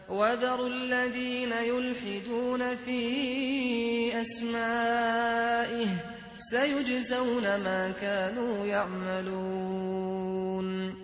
وذروا الذين يلحدون في أسمائه سيجزون ما كانوا يعملون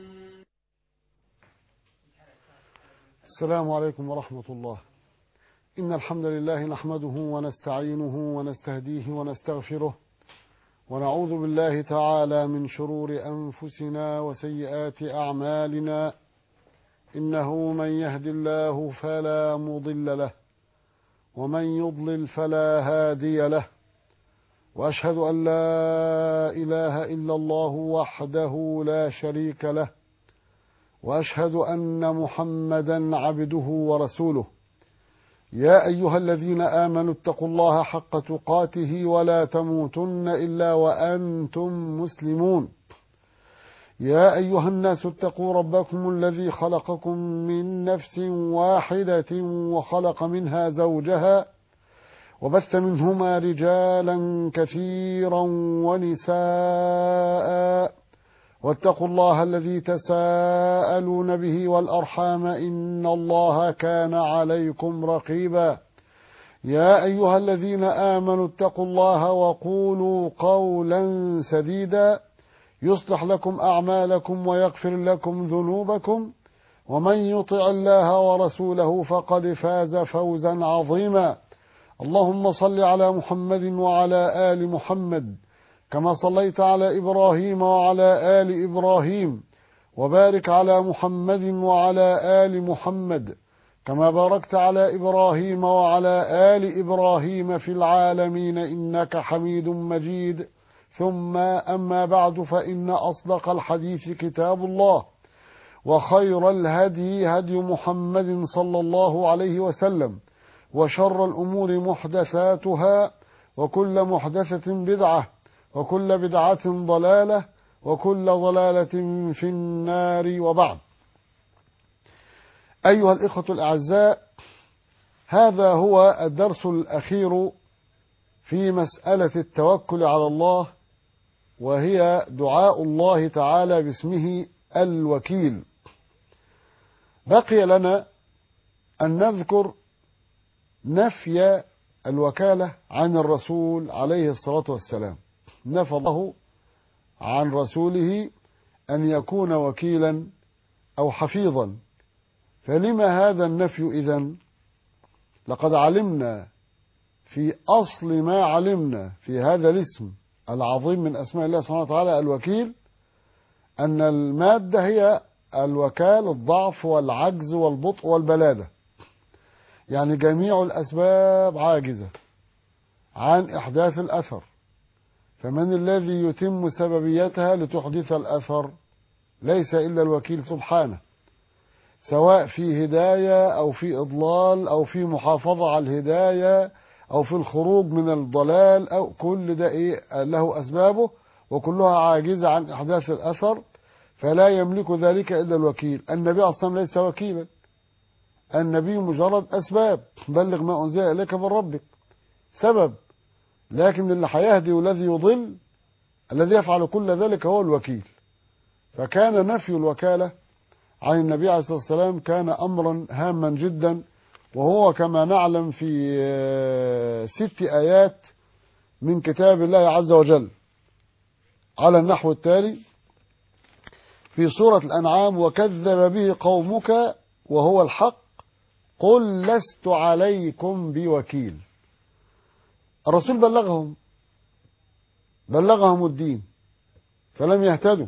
السلام عليكم ورحمة الله إن الحمد لله نحمده ونستعينه ونستهديه ونستغفره ونعوذ بالله تعالى من شرور أنفسنا وسيئات أعمالنا إنه من يهد الله فلا مضل له ومن يضلل فلا هادي له وأشهد أن لا إله إلا الله وحده لا شريك له وأشهد أن محمدا عبده ورسوله يا أيها الذين آمنوا اتقوا الله حق تقاته ولا تموتن إلا وأنتم مسلمون يا أيها الناس اتقوا ربكم الذي خلقكم من نفس واحدة وخلق منها زوجها وبث منهما رجالا كثيرا ونساء واتقوا الله الذي تساءلون به والأرحام إن الله كان عليكم رقيبا يا أيها الذين آمنوا اتقوا الله وقولوا قولا سديدا يصلح لكم أعمالكم ويغفر لكم ذنوبكم ومن يطع الله ورسوله فقد فاز فوزا عظيما اللهم صل على محمد وعلى آل محمد كما صليت على إبراهيم وعلى آل إبراهيم وبارك على محمد وعلى آل محمد كما باركت على إبراهيم وعلى آل إبراهيم في العالمين إنك حميد مجيد ثم أما بعد فإن أصدق الحديث كتاب الله وخير الهدي هدي محمد صلى الله عليه وسلم وشر الأمور محدثاتها وكل محدثة بدعة وكل بدعة ضلالة وكل ضلالة في النار وبعد أيها الإخوة الأعزاء هذا هو الدرس الأخير في مسألة التوكل على الله وهي دعاء الله تعالى باسمه الوكيل بقي لنا أن نذكر نفي الوكالة عن الرسول عليه الصلاة والسلام نفى الله عن رسوله أن يكون وكيلا أو حفيظا فلما هذا النفي إذن لقد علمنا في أصل ما علمنا في هذا الاسم العظيم من أسماء الله سبحانه وتعالى الوكيل أن المادة هي الوكال الضعف والعجز والبطء والبلادة يعني جميع الأسباب عاجزة عن إحداث الأثر فمن الذي يتم سببيتها لتحدث الأثر ليس إلا الوكيل سبحانه سواء في هداية أو في إضلال أو في محافظة على الهداية أو في الخروج من الضلال أو كل ده إيه له أسبابه وكلها عاجزة عن إحداث الأثر فلا يملك ذلك إلا الوكيل النبي أصلا ليس وكيلا النبي مجرد أسباب بلغ ما أنزل إليك من ربك سبب لكن اللي هيهدي والذي يضل الذي يفعل كل ذلك هو الوكيل فكان نفي الوكالة عن النبي عليه الصلاة والسلام كان أمرا هاما جدا وهو كما نعلم في ست آيات من كتاب الله عز وجل على النحو التالي في سورة الأنعام وكذب به قومك وهو الحق قل لست عليكم بوكيل الرسول بلغهم بلغهم الدين فلم يهتدوا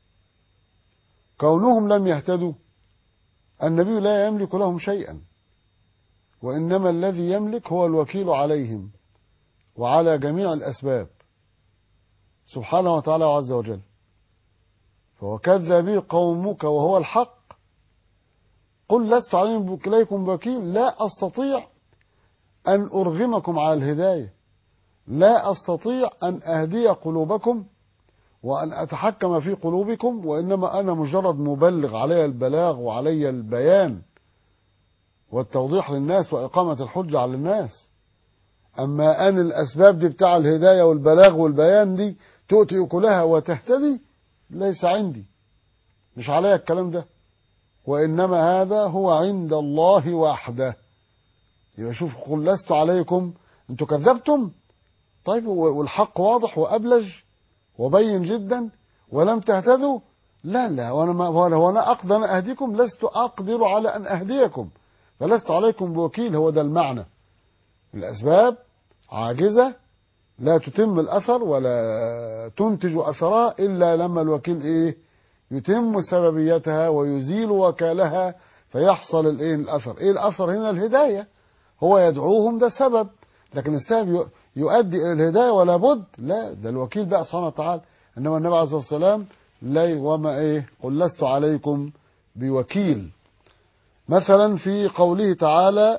كونهم لم يهتدوا النبي لا يملك لهم شيئا وإنما الذي يملك هو الوكيل عليهم وعلى جميع الأسباب سبحانه وتعالى عز وجل فوكذب به قومك وهو الحق قل لست عليكم بوكيل لا أستطيع أن أرغمكم على الهداية لا أستطيع أن أهدي قلوبكم وأن أتحكم في قلوبكم وإنما أنا مجرد مبلغ علي البلاغ وعلي البيان والتوضيح للناس وإقامة الحجة على الناس أما أن الأسباب دي بتاع الهداية والبلاغ والبيان دي تؤتي أكلها وتهتدي ليس عندي مش عليا الكلام ده وإنما هذا هو عند الله وحده يبقى شوف قل لست عليكم انتوا كذبتم طيب والحق واضح وأبلج وبين جدا ولم تهتدوا لا لا وانا ما وانا اقدر ان اهديكم لست اقدر على ان اهديكم فلست عليكم بوكيل هو ده المعنى الاسباب عاجزه لا تتم الاثر ولا تنتج اثرها الا لما الوكيل ايه يتم سببيتها ويزيل وكالها فيحصل الايه الاثر ايه الاثر هنا الهدايه هو يدعوهم ده سبب لكن السبب يؤدي الى الهدايه ولا بد لا ده الوكيل بقى سبحانه وتعالى انما النبي عليه الصلاه والسلام لا وما ايه قل لست عليكم بوكيل مثلا في قوله تعالى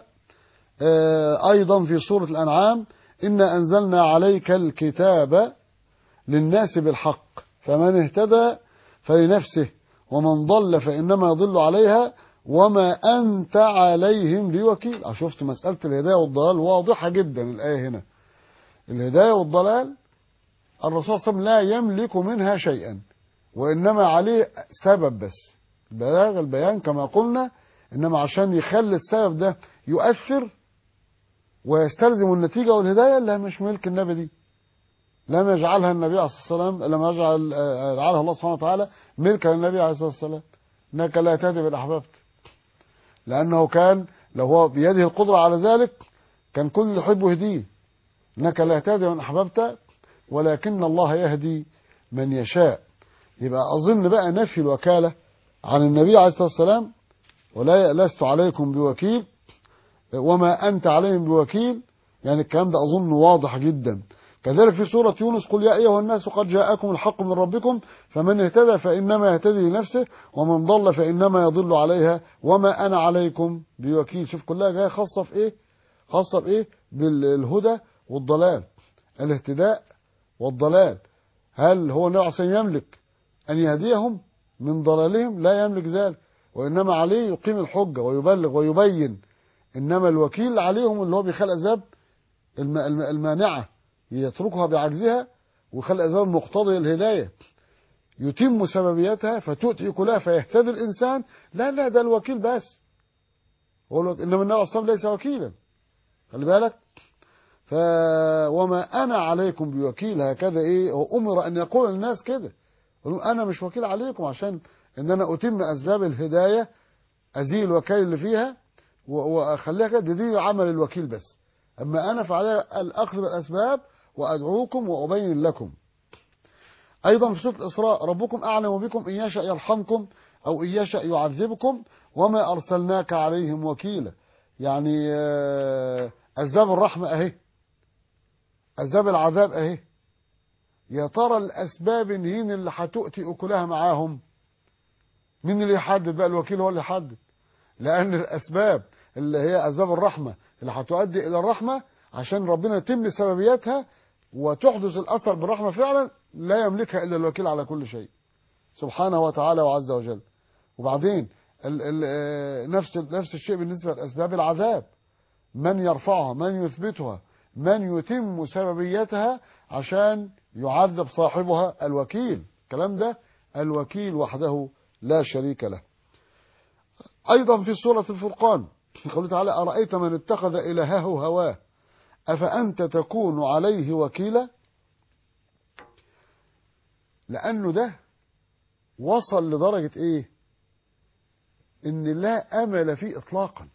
آه ايضا في سوره الانعام انا انزلنا عليك الكتاب للناس بالحق فمن اهتدى فلنفسه ومن ضل فانما يضل عليها وما انت عليهم بوكيل شفت مساله الهدايه والضلال واضحه جدا الايه هنا الهدايه والضلال الرسول صلى الله عليه وسلم لا يملك منها شيئا وإنما عليه سبب بس بلاغ البيان كما قلنا إنما عشان يخلي السبب ده يؤثر ويستلزم النتيجة والهداية لا مش ملك النبي دي لم يجعلها النبي عليه الصلاة والسلام لم يجعل جعلها الله سبحانه وتعالى ملكا للنبي عليه الصلاة والسلام إنك لا تهدي من أحببت لأنه كان لو هو بيده القدرة على ذلك كان كل اللي يحبه يهديه إنك لا تهدي من أحببت ولكن الله يهدي من يشاء يبقى أظن بقى نفي الوكالة عن النبي عليه الصلاة والسلام ولا لست عليكم بوكيل وما أنت عليهم بوكيل يعني الكلام ده أظن واضح جدا كذلك في سورة يونس قل يا أيها الناس قد جاءكم الحق من ربكم فمن اهتدى فإنما يهتدي لنفسه ومن ضل فإنما يضل عليها وما أنا عليكم بوكيل شوف كلها جاية خاصة في إيه خاصة بإيه بالهدى والضلال الاهتداء والضلال هل هو النبي عليه يملك أن يهديهم من ضلالهم لا يملك ذلك وإنما عليه يقيم الحجة ويبلغ ويبين إنما الوكيل عليهم اللي هو بيخلق أسباب المانعة يتركها بعجزها ويخلق أسباب مقتضية الهداية يتم سببيتها فتؤتي كلها فيهتدي الإنسان لا لا ده الوكيل بس هو إنما النبي أصلا ليس وكيلا خلي بالك ف وما أنا عليكم بوكيل هكذا إيه هو أمر أن يقول الناس كده أنا مش وكيل عليكم عشان إن أنا أتم أسباب الهداية أزيل الوكيل اللي فيها وأخليها كده دي عمل الوكيل بس أما أنا فعلي الأخذ بالأسباب وأدعوكم وأبين لكم أيضا في سورة الإسراء ربكم أعلم بكم إن يشاء يرحمكم أو إن يشاء يعذبكم وما أرسلناك عليهم وكيلا يعني أسباب الرحمة أهي أسباب العذاب أهي يا ترى الأسباب هين اللي هتؤتي أكلها معاهم مين اللي يحدد بقى الوكيل هو اللي يحدد لأن الأسباب اللي هي أسباب الرحمة اللي هتؤدي إلى الرحمة عشان ربنا يتم سببياتها وتحدث الأثر بالرحمة فعلا لا يملكها إلا الوكيل على كل شيء سبحانه وتعالى وعز وجل وبعدين ال ال نفس نفس الشيء بالنسبة لأسباب العذاب من يرفعها من يثبتها من يتم سببيتها عشان يعذب صاحبها الوكيل الكلام ده الوكيل وحده لا شريك له أيضا في سورة الفرقان قوله تعالى أرأيت من اتخذ إلهه هواه أفأنت تكون عليه وكيلا لأنه ده وصل لدرجة إيه إن لا أمل فيه إطلاقا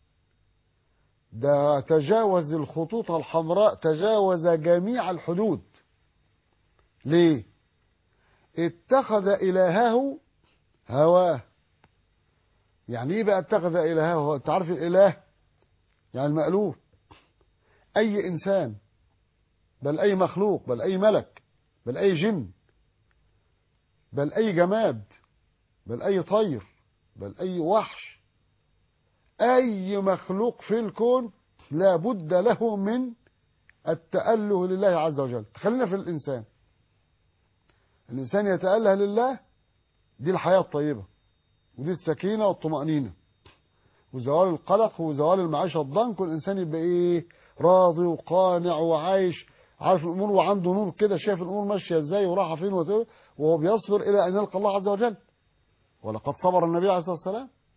ده تجاوز الخطوط الحمراء تجاوز جميع الحدود ليه اتخذ إلهه هواه يعني ايه بقى اتخذ إلهه انت عارف الإله يعني المألوف أي إنسان بل أي مخلوق بل أي ملك بل أي جن بل أي جماد بل أي طير بل أي وحش أي مخلوق في الكون لا بد له من التأله لله عز وجل خلينا في الإنسان الإنسان يتأله لله دي الحياة الطيبة ودي السكينة والطمأنينة وزوال القلق وزوال المعيشة الضنك والإنسان يبقى إيه راضي وقانع وعايش عارف الأمور وعنده نور كده شايف الأمور ماشية إزاي وراحة فين وهو بيصبر إلى أن يلقى الله عز وجل ولقد صبر النبي عليه الصلاة والسلام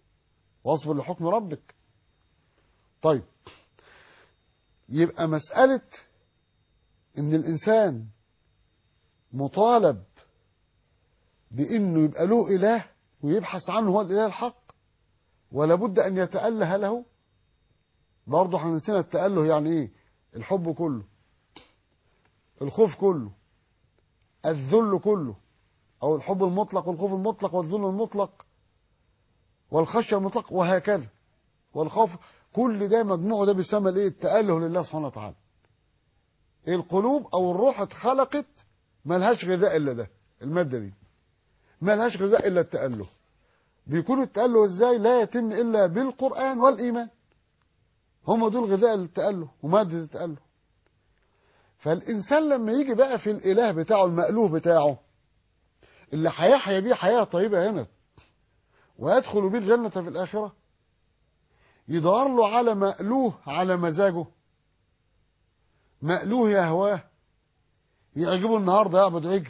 واصبر لحكم ربك طيب يبقى مسألة ان الانسان مطالب بانه يبقى له اله ويبحث عنه هو الاله الحق ولا بد ان يتأله له برضه احنا نسينا التأله يعني ايه الحب كله الخوف كله الذل كله او الحب المطلق والخوف المطلق والذل المطلق والخشيه المطلق وهكذا والخوف كل ده مجموعه ده بيسمى الايه التأله لله سبحانه وتعالى القلوب او الروح اتخلقت ملهاش غذاء الا ده الماده دي ملهاش غذاء الا التأله بيكون التأله ازاي لا يتم الا بالقرآن والايمان هم دول غذاء التأله ومادة التأله فالإنسان لما يجي بقى في الإله بتاعه المألوه بتاعه اللي هيحيا بيه حياة طيبة هنا ويدخل بيه الجنة في الآخرة يدور له على مألوه على مزاجه مألوه يهواه يعجبه النهارده يعبد عجل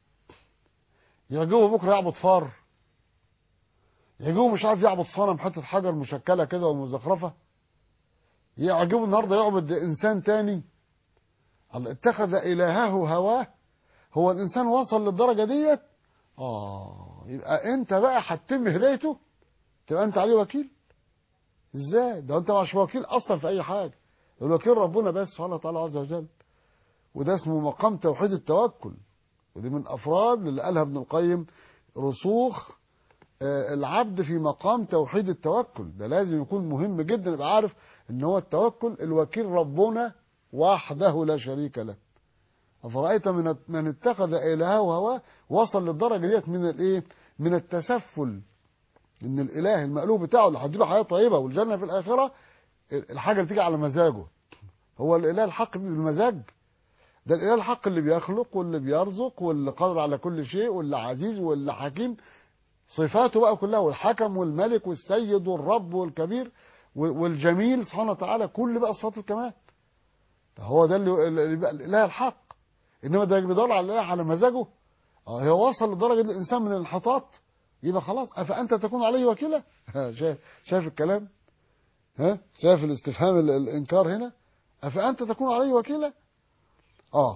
يعجبه بكره يعبد فار يعجبه مش عارف يعبد صنم حته حجر مشكله كده ومزخرفه يعجبه النهارده يعبد انسان تاني الله اتخذ الهه هواه هو الانسان وصل للدرجه ديت اه يبقى انت بقى هتتم هدايته تبقى انت عليه وكيل ازاي ده انت مش وكيل اصلا في اي حاجه الوكيل ربنا بس سبحانه وتعالى عز وجل وده اسمه مقام توحيد التوكل ودي من افراد اللي قالها ابن القيم رسوخ آه، العبد في مقام توحيد التوكل ده لازم يكون مهم جدا يبقى عارف ان هو التوكل الوكيل ربنا وحده لا شريك له أفرأيت من من اتخذ إلهه هواه وصل للدرجة ديت من الإيه؟ من التسفل إن الإله المألوه بتاعه اللي هيديله حياة طيبة والجنة في الآخرة الحاجة اللي تيجي على مزاجه هو الإله الحق بالمزاج ده الإله الحق اللي بيخلق واللي بيرزق واللي قادر على كل شيء واللي عزيز واللي حكيم صفاته بقى كلها والحكم والملك والسيد والرب والكبير والجميل سبحانه وتعالى كل بقى صفات الكمال هو ده اللي اللي بقى الاله الحق انما ده بيدور على الاله على مزاجه اه هو وصل لدرجه الانسان من الانحطاط يبقى خلاص افانت تكون عليه وكيلا شايف شايف الكلام ها شايف الاستفهام ال- الانكار هنا افانت تكون عليه وكيلا اه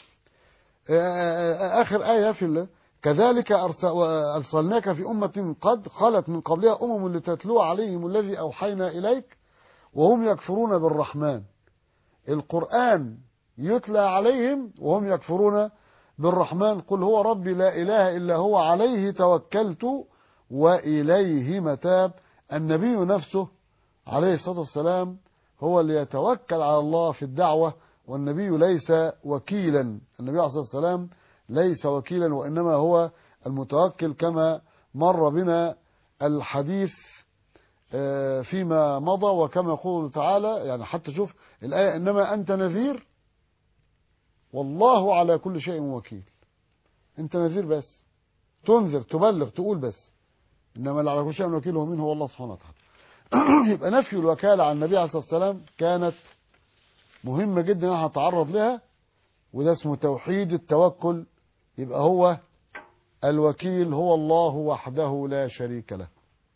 آه، اخر ايه في ال- كذلك أرس- ارسلناك في امه قد خلت من قبلها امم لتتلو عليهم الذي اوحينا اليك وهم يكفرون بالرحمن القرآن يتلى عليهم وهم يكفرون بالرحمن قل هو ربي لا إله إلا هو عليه توكلت وإليه متاب النبي نفسه عليه الصلاة والسلام هو اللي يتوكل على الله في الدعوة والنبي ليس وكيلا النبي عليه الصلاة والسلام ليس وكيلا وإنما هو المتوكل كما مر بنا الحديث آه، فيما مضى وكما يقول تعالى يعني حتى شوف الآية إنما أنت نذير والله على كل شيء وكيل أنت نذير بس تنذر تبلغ تقول بس إنما اللي على كل شيء وكيل هو مين هو الله سبحانه وتعالى يبقى نفي الوكالة عن النبي عليه الصلاة والسلام كانت مهمة جدا أن هتعرض لها وده اسمه توحيد التوكل يبقى هو الوكيل هو الله وحده لا شريك له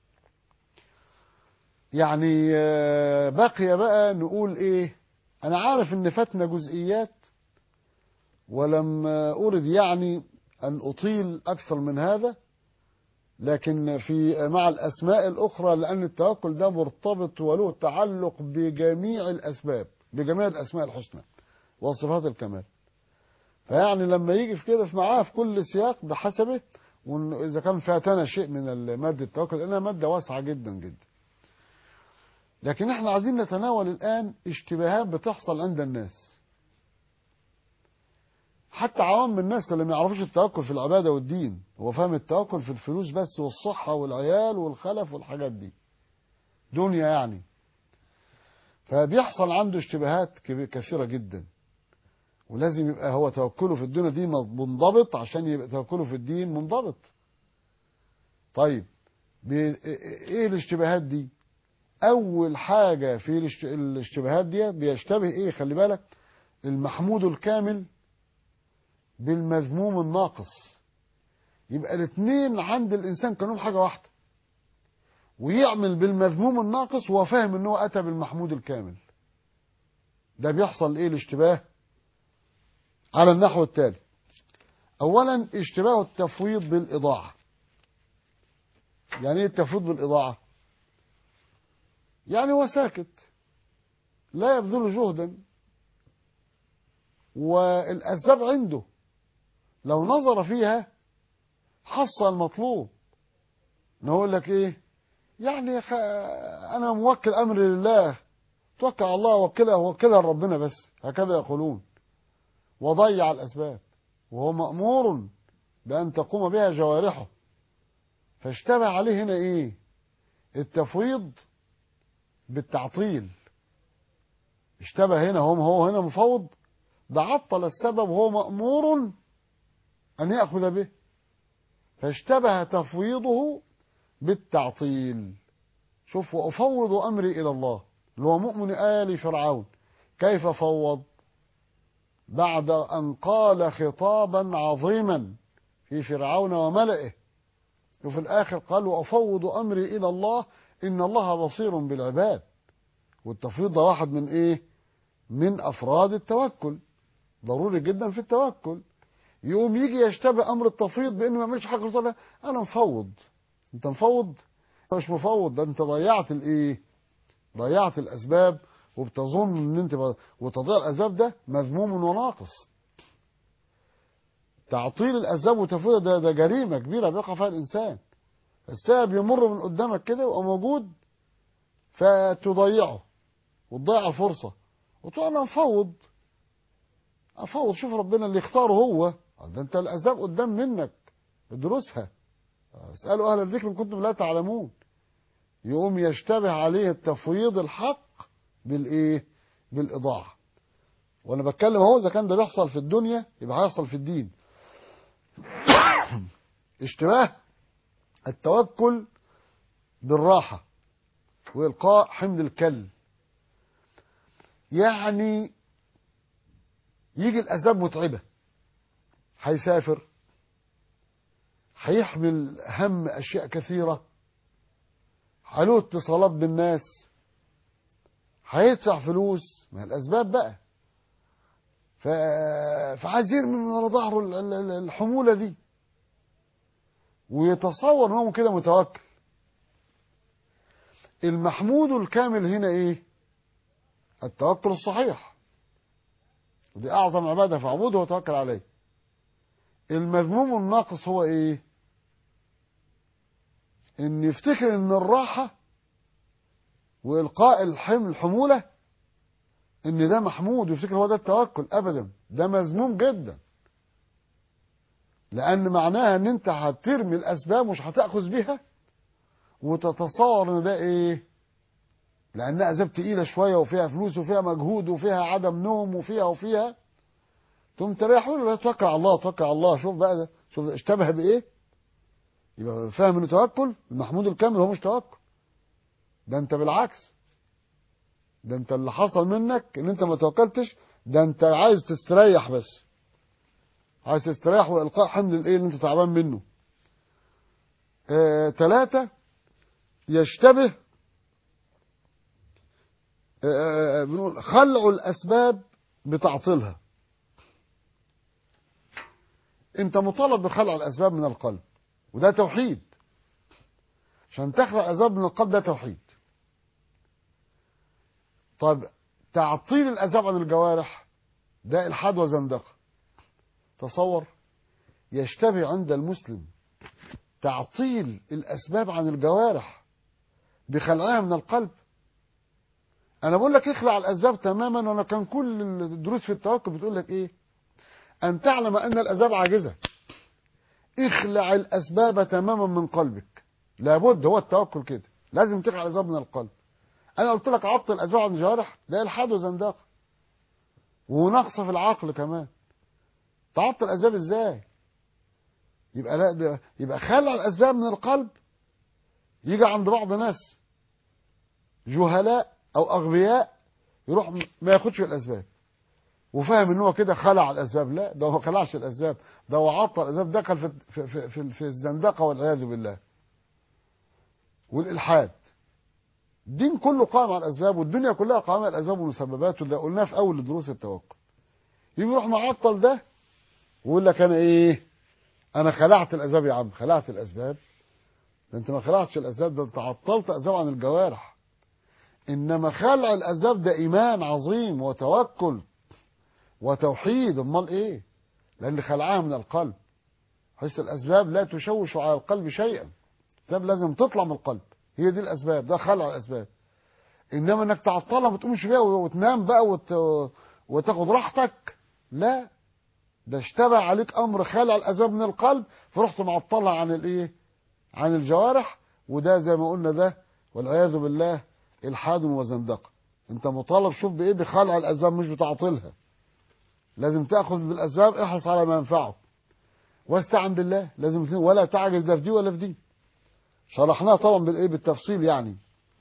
يعني آه، بقي بقى نقول ايه انا عارف ان فاتنا جزئيات ولم آه، ارد يعني ان اطيل اكثر من هذا لكن في مع الاسماء الاخرى لان التوكل ده مرتبط وله تعلق بجميع الاسباب بجميع الاسماء الحسنى وصفات الكمال فيعني لما يجي في كده في معاه في كل سياق بحسبه واذا كان فاتنا شيء من ماده التوكل لانها ماده واسعه جدا جدا لكن احنا عايزين نتناول الآن اشتباهات بتحصل عند الناس حتى عوام الناس اللي ما يعرفوش التوكل في العبادة والدين هو فاهم التوكل في الفلوس بس والصحة والعيال والخلف والحاجات دي دنيا يعني فبيحصل عنده اشتباهات كب- كثيرة جدا ولازم يبقى هو توكله في الدنيا دي منضبط عشان يبقى توكله في الدين منضبط طيب بي- ايه الاشتباهات دي اول حاجه في الاشت- الاشتباهات دي بيشتبه ايه خلي بالك المحمود الكامل بالمذموم الناقص يبقى الاثنين عند الانسان كانوا حاجه واحده ويعمل بالمذموم الناقص وهو فاهم ان هو اتى بالمحمود الكامل ده بيحصل ايه الاشتباه على النحو التالي اولا اشتباه التفويض بالاضاعه يعني ايه التفويض بالاضاعه يعني هو ساكت لا يبذل جهدا والاسباب عنده لو نظر فيها حصل المطلوب نقول لك ايه يعني خ... انا موكل امر لله توكل على الله وكلها وكلها لربنا بس هكذا يقولون وضيع الاسباب وهو مامور بان تقوم بها جوارحه فاشتبه عليه هنا ايه التفويض بالتعطيل اشتبه هنا هم هو هنا مفوض ده عطل السبب وهو مأمور أن يأخذ به فاشتبه تفويضه بالتعطيل شوف وأفوض أمري إلى الله اللي هو مؤمن آل فرعون كيف فوض بعد أن قال خطابا عظيما في فرعون وملئه وفي الآخر قال وأفوض أمري إلى الله إن الله بصير بالعباد والتفويض ده واحد من إيه من أفراد التوكل ضروري جدا في التوكل يقوم يجي يشتبه أمر التفويض بأنه ما يعملش حاجة رسالة أنا مفوض أنت مفوض مش مفوض ده أنت ضيعت الإيه ضيعت الأسباب وبتظن ان انت ب... وتضييع الاسباب ده مذموم وناقص تعطيل الاسباب وتفويضها ده ده جريمه كبيره بيقع فيها الانسان السبب يمر من قدامك كده ويبقى موجود فتضيعه وتضيع الفرصه وتقول انا مفوض افوض شوف ربنا اللي يختاره هو ده انت الاسباب قدام منك ادرسها اسالوا اهل الذكر ان كنتم لا تعلمون يقوم يشتبه عليه التفويض الحق بالايه بالاضاعه وانا بتكلم اهو اذا كان ده بيحصل في الدنيا يبقى هيحصل في الدين اشتباه التوكل بالراحه والقاء حمل الكل يعني يجي الاسباب متعبه هيسافر هيحمل هم اشياء كثيره له اتصالات بالناس هيدفع فلوس ما الاسباب بقى ف... فعايز يرمي من ورا ظهره الحموله دي ويتصور ان هو كده متوكل المحمود الكامل هنا ايه التوكل الصحيح ودي اعظم عباده فاعبده وتوكل عليه المذموم الناقص هو ايه ان يفتكر ان الراحه والقاء الحمل الحموله ان ده محمود ويفتكر هو ده التوكل ابدا ده مذموم جدا لان معناها ان انت هترمي الاسباب مش هتاخذ بيها وتتصور ان ده ايه لانها اسباب تقيله شويه وفيها فلوس وفيها مجهود وفيها عدم نوم وفيها وفيها تقوم تريح ولا توكل على الله توكل على الله شوف بقى ده شوف ده اشتبه بايه يبقى فاهم انه توكل المحمود الكامل هو مش توكل ده انت بالعكس ده انت اللي حصل منك ان انت ما توكلتش ده انت عايز تستريح بس عايز تستريح والقاء حمل الايه اللي انت تعبان منه آه ثلاثة يشتبه آه بنقول خلع الاسباب بتعطيلها انت مطالب بخلع الاسباب من القلب وده توحيد عشان تخلع الاسباب من القلب ده توحيد طب تعطيل الاسباب عن الجوارح ده الحاد وزندقه تصور يشتبه عند المسلم تعطيل الاسباب عن الجوارح بخلعها من القلب انا بقول لك اخلع الاسباب تماما وانا كان كل الدروس في التوكل بتقول لك ايه ان تعلم ان الاسباب عاجزه اخلع الاسباب تماما من قلبك لابد هو التوكل كده لازم تخلع الاسباب من القلب انا قلت لك عطل الاسباب عن الجوارح ده الحاد وزندقه ونقص في العقل كمان تعطل الاسباب ازاي يبقى لا ده يبقى خلع الاسباب من القلب يجي عند بعض ناس جهلاء او اغبياء يروح ما ياخدش الاسباب وفاهم ان هو كده خلع الاسباب لا ده هو ما خلعش الاسباب ده هو عطل الاسباب دخل في في في, في, في الزندقه والعياذ بالله والالحاد الدين كله قائم على الاسباب والدنيا كلها قائمه على الاسباب والمسببات وده قلناه في اول دروس التوكل يجي يروح معطل ده ويقول لك انا ايه انا خلعت الاسباب يا عم خلعت الاسباب ده انت ما خلعتش الاسباب ده انت عطلت اسباب عن الجوارح انما خلع الاسباب ده ايمان عظيم وتوكل وتوحيد امال ايه لان خلعها من القلب حيث الاسباب لا تشوش على القلب شيئا الاسباب لازم تطلع من القلب هي دي الاسباب ده خلع الاسباب انما انك تعطلها ما تقومش بيها وتنام بقى وت... وتاخد راحتك لا ده اشتبه عليك امر خلع الاسباب من القلب فرحت معطلها عن الايه عن الجوارح وده زي ما قلنا ده والعياذ بالله الحاد وزندقه انت مطالب شوف بايه بخلع الاسباب مش بتعطلها لازم تاخذ بالاسباب احرص على ما ينفعك واستعن بالله لازم ولا تعجز لا في دي ولا في دي شرحناها طبعا بالايه بالتفصيل يعني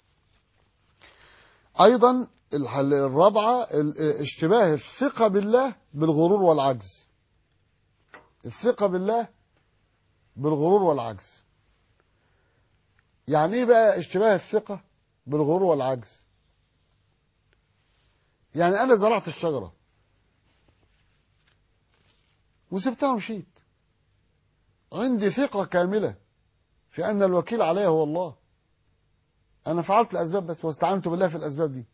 ايضا الرابعه اشتباه الثقه بالله بالغرور والعجز الثقه بالله بالغرور والعجز يعني ايه بقى اشتباه الثقه بالغرور والعجز يعني انا زرعت الشجره وسبتها ومشيت عندي ثقه كامله في ان الوكيل علي هو الله انا فعلت الاسباب بس واستعنت بالله في الاسباب دي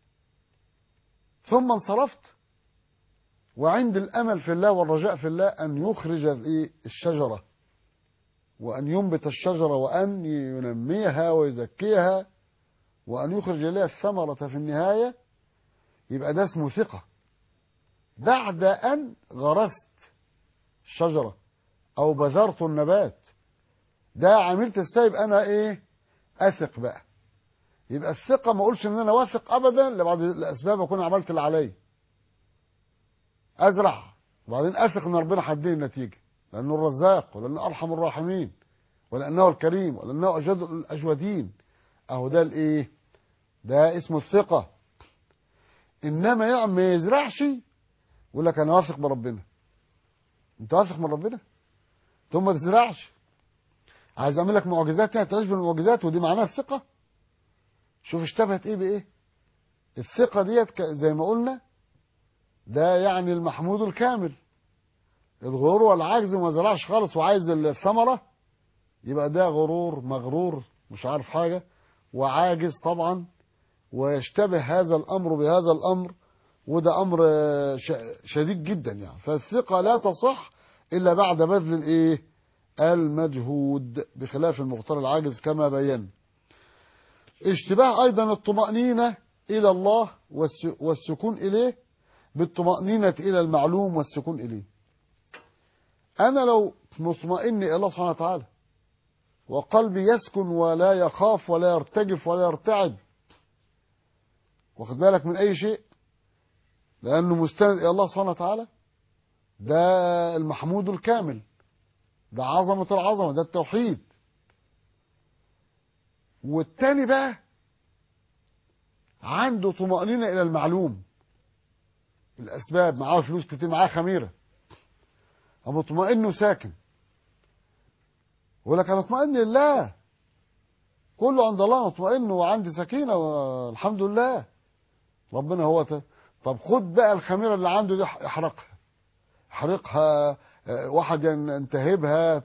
ثم انصرفت وعندي الامل في الله والرجاء في الله ان يخرج الشجره وان ينبت الشجره وان ينميها ويزكيها وان يخرج لها الثمره في النهايه يبقى ده اسمه ثقه بعد ان غرست الشجره او بذرت النبات ده عملت السايب انا ايه اثق بقى يبقى الثقة ما اقولش ان انا واثق ابدا لبعض الاسباب اكون عملت اللي عليا ازرع وبعدين اثق ان ربنا هيديني النتيجة لانه الرزاق ولانه ارحم الراحمين ولانه الكريم ولانه اجود الاجودين اهو ده الايه ده اسمه الثقة انما يعني ما يزرعش يقول لك انا واثق بربنا انت واثق من ربنا ثم ما تزرعش عايز اعمل لك معجزات يعني تعيش بالمعجزات ودي معناها الثقه شوف اشتبهت ايه بايه الثقه ديت زي ما قلنا ده يعني المحمود الكامل الغرور والعجز ما زرعش خالص وعايز الثمره يبقى ده غرور مغرور مش عارف حاجه وعاجز طبعا ويشتبه هذا الامر بهذا الامر وده امر شديد جدا يعني فالثقه لا تصح الا بعد بذل الايه المجهود بخلاف المختار العاجز كما بينا اشتباه أيضا الطمأنينة إلى الله والسكون إليه بالطمأنينة إلى المعلوم والسكون إليه أنا لو مطمئن إلى الله سبحانه وتعالى وقلبي يسكن ولا يخاف ولا يرتجف ولا يرتعد واخد بالك من أي شيء لأنه مستند إلى الله سبحانه وتعالى ده المحمود الكامل ده عظمة العظمة ده التوحيد والتاني بقى عنده طمأنينة إلى المعلوم الأسباب معاه فلوس كتير معاه خميرة مطمئن وساكن يقول لك أنا مطمئن لله كله عند الله مطمئن وعندي سكينة والحمد لله ربنا هو ت... طب خد بقى الخميرة اللي عنده دي احرقها احرقها واحد ينتهبها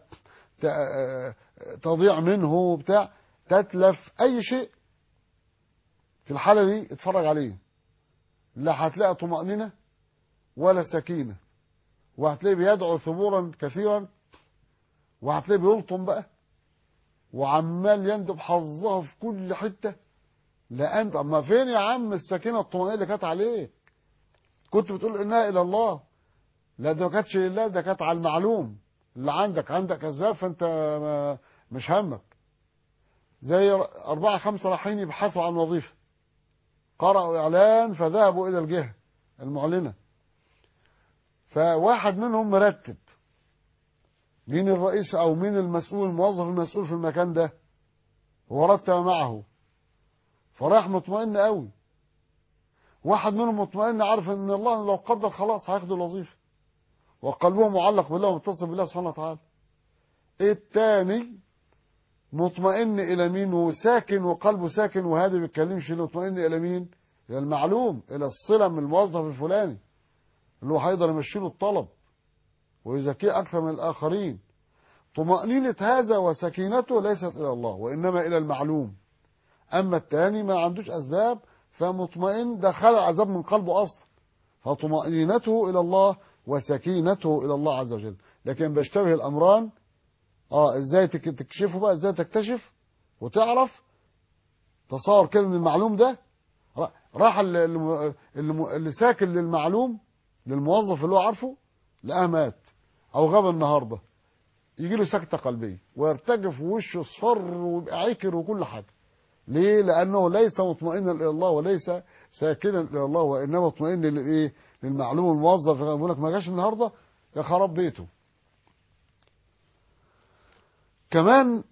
تضيع منه بتاع تتلف اي شيء في الحالة دي اتفرج عليه لا هتلاقي طمأنينة ولا سكينة وهتلاقيه بيدعو ثبورا كثيرا وهتلاقيه بيلطم بقى وعمال يندب حظها في كل حتة لا انت اما فين يا عم السكينة الطمأنينة اللي كانت عليك كنت بتقول انها الى الله لا ده ما كانتش لله ده كانت على المعلوم اللي عندك عندك اسباب فانت مش همك زي أربعة خمسة رايحين يبحثوا عن وظيفة قرأوا إعلان فذهبوا إلى الجهة المعلنة فواحد منهم مرتب مين الرئيس أو مين المسؤول الموظف المسؤول في المكان ده ورتب معه فراح مطمئن قوي واحد منهم مطمئن عارف ان الله لو قدر خلاص هياخد الوظيفه وقلبه معلق بالله ومتصل بالله سبحانه وتعالى الثاني مطمئن الى مين وساكن وقلبه ساكن وهادي ما بيتكلمش مطمئن الى مين الى المعلوم الى الصله من الموظف الفلاني اللي هو هيقدر يمشي له الطلب ويزكيه اكثر من الاخرين طمأنينة هذا وسكينته ليست الى الله وانما الى المعلوم اما الثاني ما عندوش اسباب فمطمئن ده خلع عذاب من قلبه اصلا فطمأنينته الى الله وسكينته الى الله عز وجل لكن بيشتبه الامران اه ازاي تك- تكشفه بقى ازاي تكتشف وتعرف تصور كده ان المعلوم ده را- راح ال- الم- الم- اللي ساكن للمعلوم للموظف اللي هو عارفه لقاه مات او غاب النهارده يجي له سكته قلبيه ويرتجف ووشه اصفر ويبقى عكر وكل حاجه ليه لانه ليس مطمئنا الى الله وليس ساكنا الى الله وانما مطمئن للايه للمعلوم الموظف يقول لك ما جاش النهارده يا خراب بيته كمان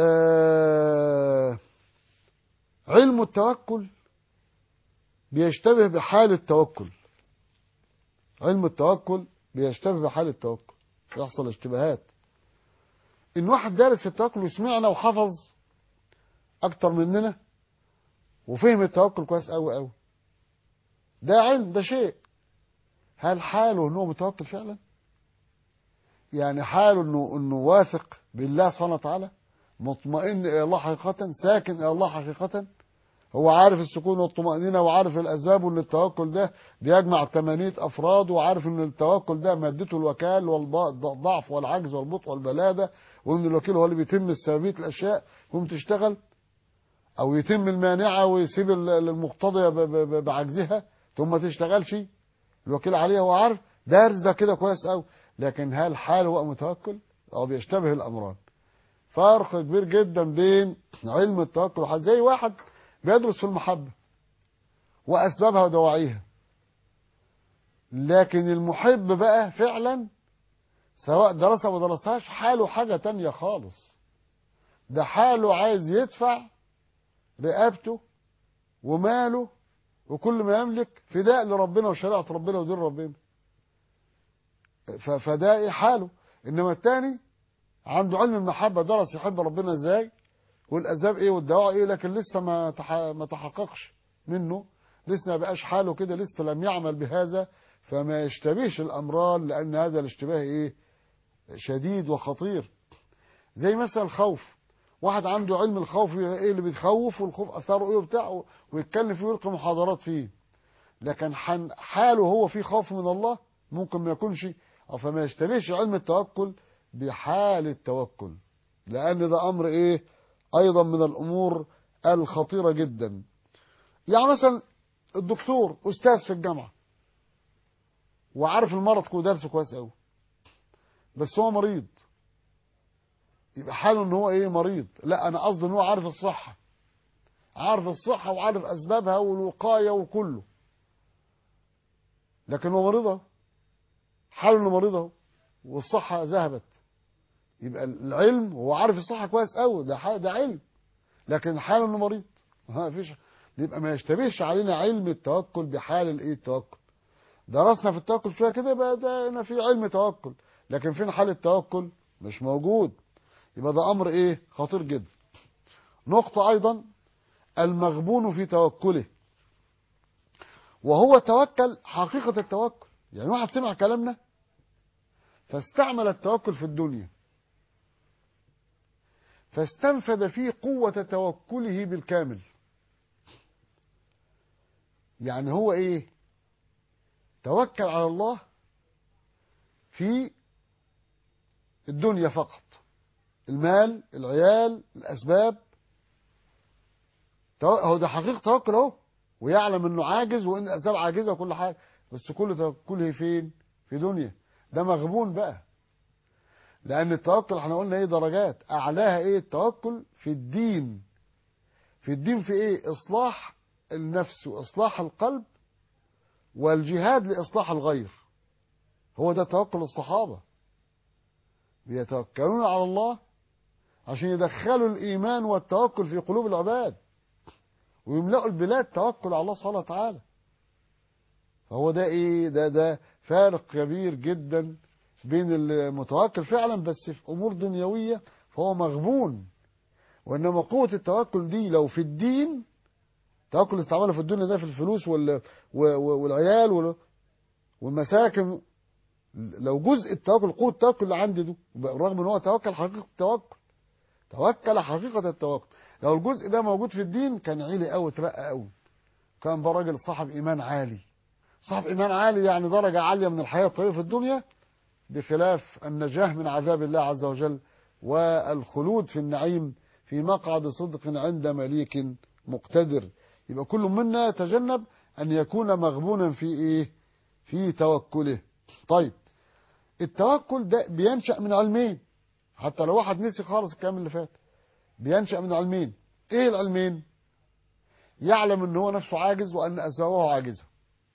آه علم التوكل بيشتبه بحال التوكل علم التوكل بيشتبه بحال التوكل يحصل اشتباهات ان واحد دارس في التوكل وسمعنا وحفظ اكتر مننا وفهم التوكل كويس قوي قوي ده علم ده شيء هل حاله انه متوكل فعلا يعني حاله انه انه واثق بالله سبحانه وتعالى مطمئن الى الله حقيقه ساكن الى الله حقيقه هو عارف السكون والطمأنينة وعارف الأسباب وأن التوكل ده بيجمع ثمانية أفراد وعارف أن التوكل ده مادته الوكال والضعف والعجز والبطء والبلادة وأن الوكيل هو اللي بيتم السببية الأشياء يقوم تشتغل أو يتم المانعة ويسيب ال- المقتضية ب- ب- ب- بعجزها ثم ما تشتغلش الوكيل عليها هو عارف دارس ده كده كويس قوي لكن هل حاله هو متوكل أو بيشتبه الأمران فرق كبير جدا بين علم التوكل وحد زي واحد بيدرس في المحبة وأسبابها ودواعيها لكن المحب بقى فعلا سواء درسها ما درسهاش حاله حاجة تانية خالص ده حاله عايز يدفع رقبته وماله وكل ما يملك فداء لربنا وشريعة ربنا ودين ربنا ف- فده ايه حاله انما التاني عنده علم المحبة درس يحب ربنا ازاي والاسباب ايه والدواعي ايه لكن لسه ما تح... ما تحققش منه لسه ما بقاش حاله كده لسه لم يعمل بهذا فما يشتبهش الامران لان هذا الاشتباه ايه شديد وخطير زي مثلا الخوف واحد عنده علم الخوف ايه اللي بيتخوف والخوف اثاره ايه وبتاع ويتكلم فيه ويلقي محاضرات فيه لكن حن- حاله هو فيه خوف من الله ممكن ما يكونش او فما يشتبهش علم التوكل بحال التوكل لان ده امر ايه ايضا من الامور الخطيره جدا يعني مثلا الدكتور استاذ في الجامعه وعارف المرض كله درسه كويس قوي بس هو مريض يبقى حاله ان هو ايه مريض لا انا قصدي ان هو عارف الصحه عارف الصحه وعارف اسبابها والوقايه وكله لكن هو مريض اهو حاله انه مريض اهو والصحه ذهبت يبقى العلم هو عارف الصحه كويس قوي ده ح- ده علم لكن حاله انه مريض ما فيش يبقى ما يشتبهش علينا علم التوكل بحال الايه التوكل درسنا في التوكل شويه كده يبقى ده هنا في علم توكل لكن فين حال التوكل مش موجود يبقى ده امر ايه خطير جدا نقطه ايضا المغبون في توكله وهو توكل حقيقه التوكل يعني واحد سمع كلامنا فاستعمل التوكل في الدنيا فاستنفذ فيه قوة توكله بالكامل يعني هو ايه توكل على الله في الدنيا فقط المال العيال الأسباب تو- هو ده حقيقة توكل اهو ويعلم انه عاجز وان الاسباب عاجزه وكل حاجه بس كل توكله فين في دنيا ده مغبون بقى لان التوكل احنا قلنا ايه درجات اعلاها ايه التوكل في الدين في الدين في ايه اصلاح النفس واصلاح القلب والجهاد لاصلاح الغير هو ده توكل الصحابه بيتوكلون على الله عشان يدخلوا الايمان والتوكل في قلوب العباد ويملأوا البلاد توكل على الله سبحانه وتعالى فهو ده ايه ده ده فارق كبير جدا بين المتوكل فعلا بس في امور دنيويه فهو مغبون وإنما قوة التوكل دي لو في الدين التوكل اللي استعمله في الدنيا ده في الفلوس وال... و- و- والعيال وال... والمساكن لو جزء التوكل قوة التوكل اللي عندي ده رغم ان هو توكل حقيقة التوكل توكل حقيقة التوكل لو الجزء ده موجود في الدين كان عيلي قوي اترقى قوي كان ده راجل صاحب ايمان عالي صاحب ايمان عالي يعني درجة عالية من الحياة الطيبة في الدنيا بخلاف النجاة من عذاب الله عز وجل والخلود في النعيم في مقعد صدق عند مليك مقتدر يبقى كل منا يتجنب أن يكون مغبونا في إيه في توكله طيب التوكل ده بينشأ من علمين حتى لو واحد نسي خالص الكلام اللي فات بينشأ من علمين ايه العلمين يعلم ان هو نفسه عاجز وان اسبابه عاجزه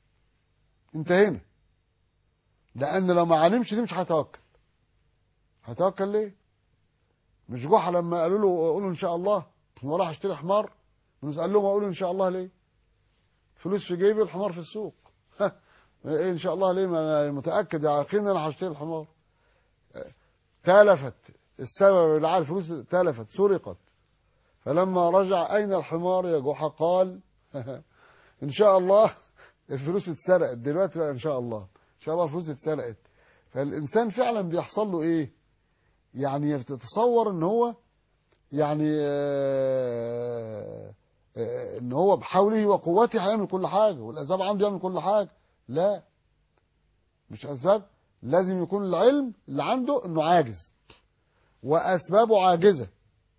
انتهينا لان لو ما علمش دي مش هيتوكل هيتوكل ليه مش جحا لما قالوا له قولوا ان شاء الله هو راح اشتري حمار قال لهم اقولوا ان شاء الله ليه فلوس في جيبي الحمار في السوق ايه ان شاء الله ليه ما انا متاكد يا اخينا انا هشتري الحمار تلفت السبب اللي على الفلوس تلفت سرقت فلما رجع اين الحمار يا جحا قال ان شاء الله الفلوس اتسرقت دلوقتي بقى ان شاء الله ان شاء الله الفلوس اتسرقت فالانسان فعلا بيحصل له ايه يعني تتصور ان هو يعني آه، آه، ان هو بحوله وقوته هيعمل كل حاجه والاسباب عنده يعمل كل حاجه لا مش اسباب لازم يكون العلم اللي عنده انه عاجز واسبابه عاجزه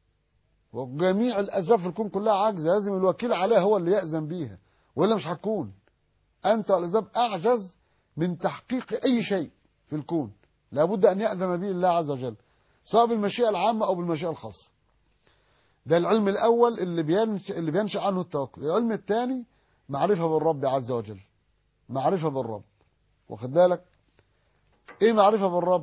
وجميع الاسباب في الكون كلها عاجزه لازم الوكيل عليها هو اللي ياذن بيها والا مش هتكون انت والاسباب اعجز من تحقيق اي شيء في الكون لابد ان ياذن به الله عز وجل سواء بالمشيئه العامه او بالمشيئه الخاصه ده العلم الاول اللي بينشأ اللي بينشأ عنه التوكل العلم الثاني معرفه بالرب عز وجل معرفه بالرب واخد بالك ايه معرفه بالرب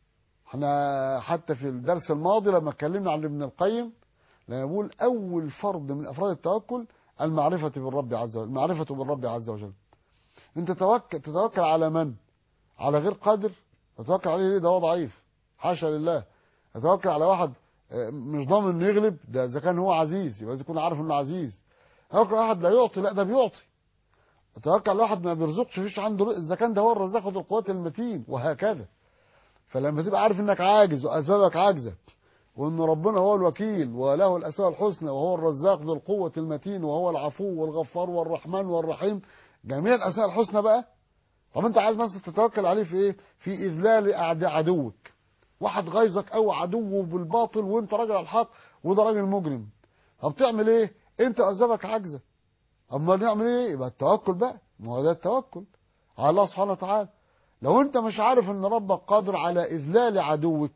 احنا حتى في الدرس الماضي لما اتكلمنا عن ابن القيم لما يقول اول فرض من افراد التوكل المعرفه بالرب عز وجل المعرفه بالرب عز وجل انت توكل تتوكل على من على غير قادر تتوكل عليه ليه ده هو ضعيف حاشا لله اتوكل على واحد آه، مش ضامن انه يغلب ده اذا كان هو عزيز يبقى لازم يكون عارف انه عزيز اتوكل على واحد لا يعطي لا ده بيعطي اتوكل على واحد ما بيرزقش فيش عنده رزق اذا كان ده هو الرزاق ذو القوات المتين وهكذا فلما تبقى عارف انك عاجز واسبابك عاجزه وان ربنا هو الوكيل وله الاسماء الحسنى وهو الرزاق ذو القوه المتين وهو العفو والغفار والرحمن والرحيم جميع الاسماء الحسنى بقى طب انت عايز مثلا تتوكل عليه في ايه في اذلال اعداء عدوك واحد غيظك او عدو بالباطل وانت راجل على الحق وده راجل مجرم طب تعمل ايه انت اسبابك عاجزه اما نعمل ايه يبقى التوكل بقى ما هو ده التوكل على الله سبحانه وتعالى لو انت مش عارف ان ربك قادر على اذلال عدوك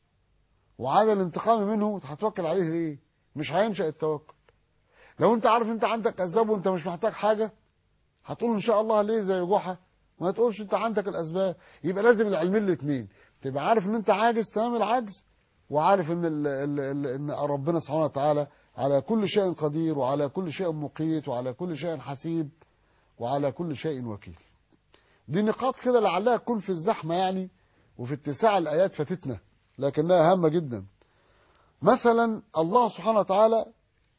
وعلى الانتقام منه هتتوكل عليه ليه مش هينشأ التوكل لو انت عارف انت عندك اسباب وانت مش محتاج حاجه هتقول ان شاء الله ليه زي جحا ما تقولش انت عندك الاسباب يبقى لازم العلمين الاثنين تبقى عارف ان انت عاجز تمام العجز وعارف ان ال ال ال ان ربنا سبحانه وتعالى على كل شيء قدير وعلى كل شيء مقيت وعلى كل شيء حسيب وعلى كل شيء وكيل دي نقاط كده لعلها تكون في الزحمه يعني وفي اتساع الايات فاتتنا لكنها هامه جدا مثلا الله سبحانه وتعالى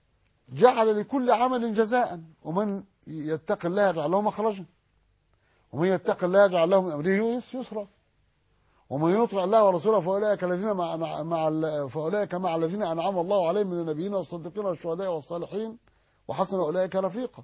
جعل لكل عمل جزاء ومن يتق الله يجعل له مخرجا ومن يتق الله يجعل له من امره يسرا ومن يطع الله ورسوله فاولئك الذين مع مع ال- فاولئك مع الذين انعم الله عليهم من النبيين والصديقين والشهداء والصالحين وحسن اولئك رفيقا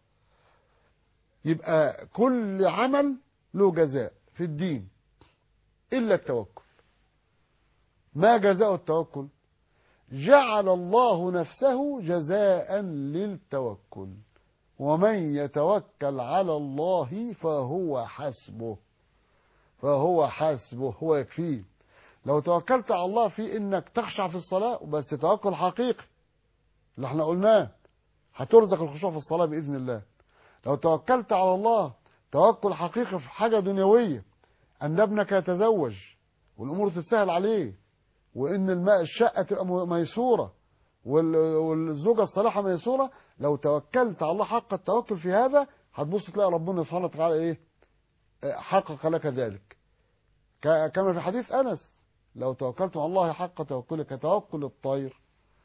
يبقى كل عمل له جزاء في الدين الا التوكل ما جزاء التوكل جعل الله نفسه جزاء للتوكل ومن يتوكل على الله فهو حسبه فهو حسبه هو يكفيه لو توكلت على الله في انك تخشع في الصلاة بس توكل حقيقي اللي احنا قلناه هترزق الخشوع في الصلاة بإذن الله لو توكلت على الله توكل حقيقي في حاجة دنيوية أن ابنك يتزوج والأمور تتسهل عليه وإن الماء الشقة تبقى م- ميسورة وال- والزوجة الصالحة ميسورة لو توكلت على الله حق التوكل في هذا هتبص تلاقي ربنا سبحانه وتعالى إيه آه، حقق لك ذلك ك- كما في حديث أنس لو توكلت على الله حق توكلك توكل الطير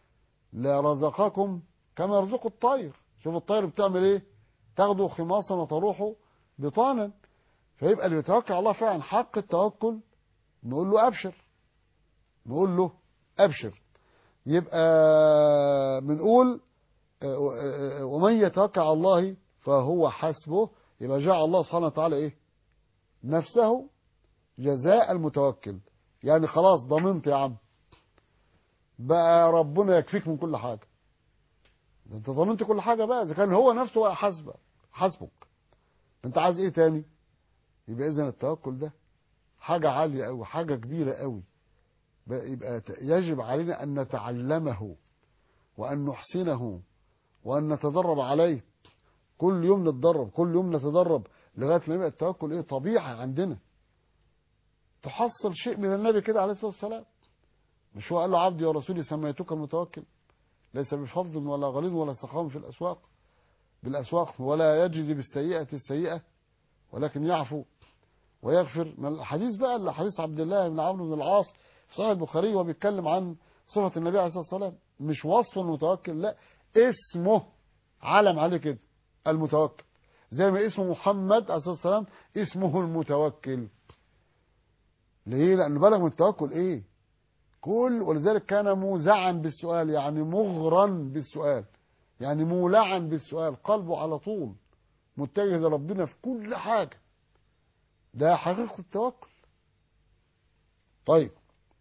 لرزقكم كما يرزق الطير شوف الطير بتعمل ايه تاخده خماصا وتروحه بطانا فيبقى اللي بيتوكل على الله فعلا حق التوكل نقول له ابشر نقول له ابشر يبقى بنقول ومن يتوكل على الله فهو حسبه يبقى جعل الله سبحانه وتعالى ايه نفسه جزاء المتوكل يعني خلاص ضمنت يا عم بقى ربنا يكفيك من كل حاجة انت ضمنت كل حاجة بقى اذا كان هو نفسه بقى حسبك حسبك انت عايز ايه تاني يبقى اذا التوكل ده حاجة عالية قوي حاجة كبيرة قوي يبقى يجب علينا ان نتعلمه وان نحسنه وان نتدرب عليه كل يوم نتدرب كل يوم نتدرب لغايه ما يبقى التوكل ايه طبيعه عندنا تحصل شيء من النبي كده عليه الصلاه والسلام مش هو قال له عبدي ورسولي سميتك المتوكل ليس بفضل ولا غليظ ولا سخام في الاسواق بالاسواق ولا يجزي بالسيئه السيئه ولكن يعفو ويغفر من الحديث بقى حديث عبد الله بن عمرو بن العاص في صحيح البخاري وهو بيتكلم عن صفه النبي عليه الصلاه والسلام مش وصف المتوكل لا اسمه علم عليه كده المتوكل زي ما اسمه محمد عليه الصلاه والسلام اسمه المتوكل ليه لان بالغ من التوكل ايه كل ولذلك كان موزعا بالسؤال يعني مغرا بالسؤال يعني مولعا بالسؤال قلبه على طول متجه لربنا في كل حاجه ده حقيقه التوكل طيب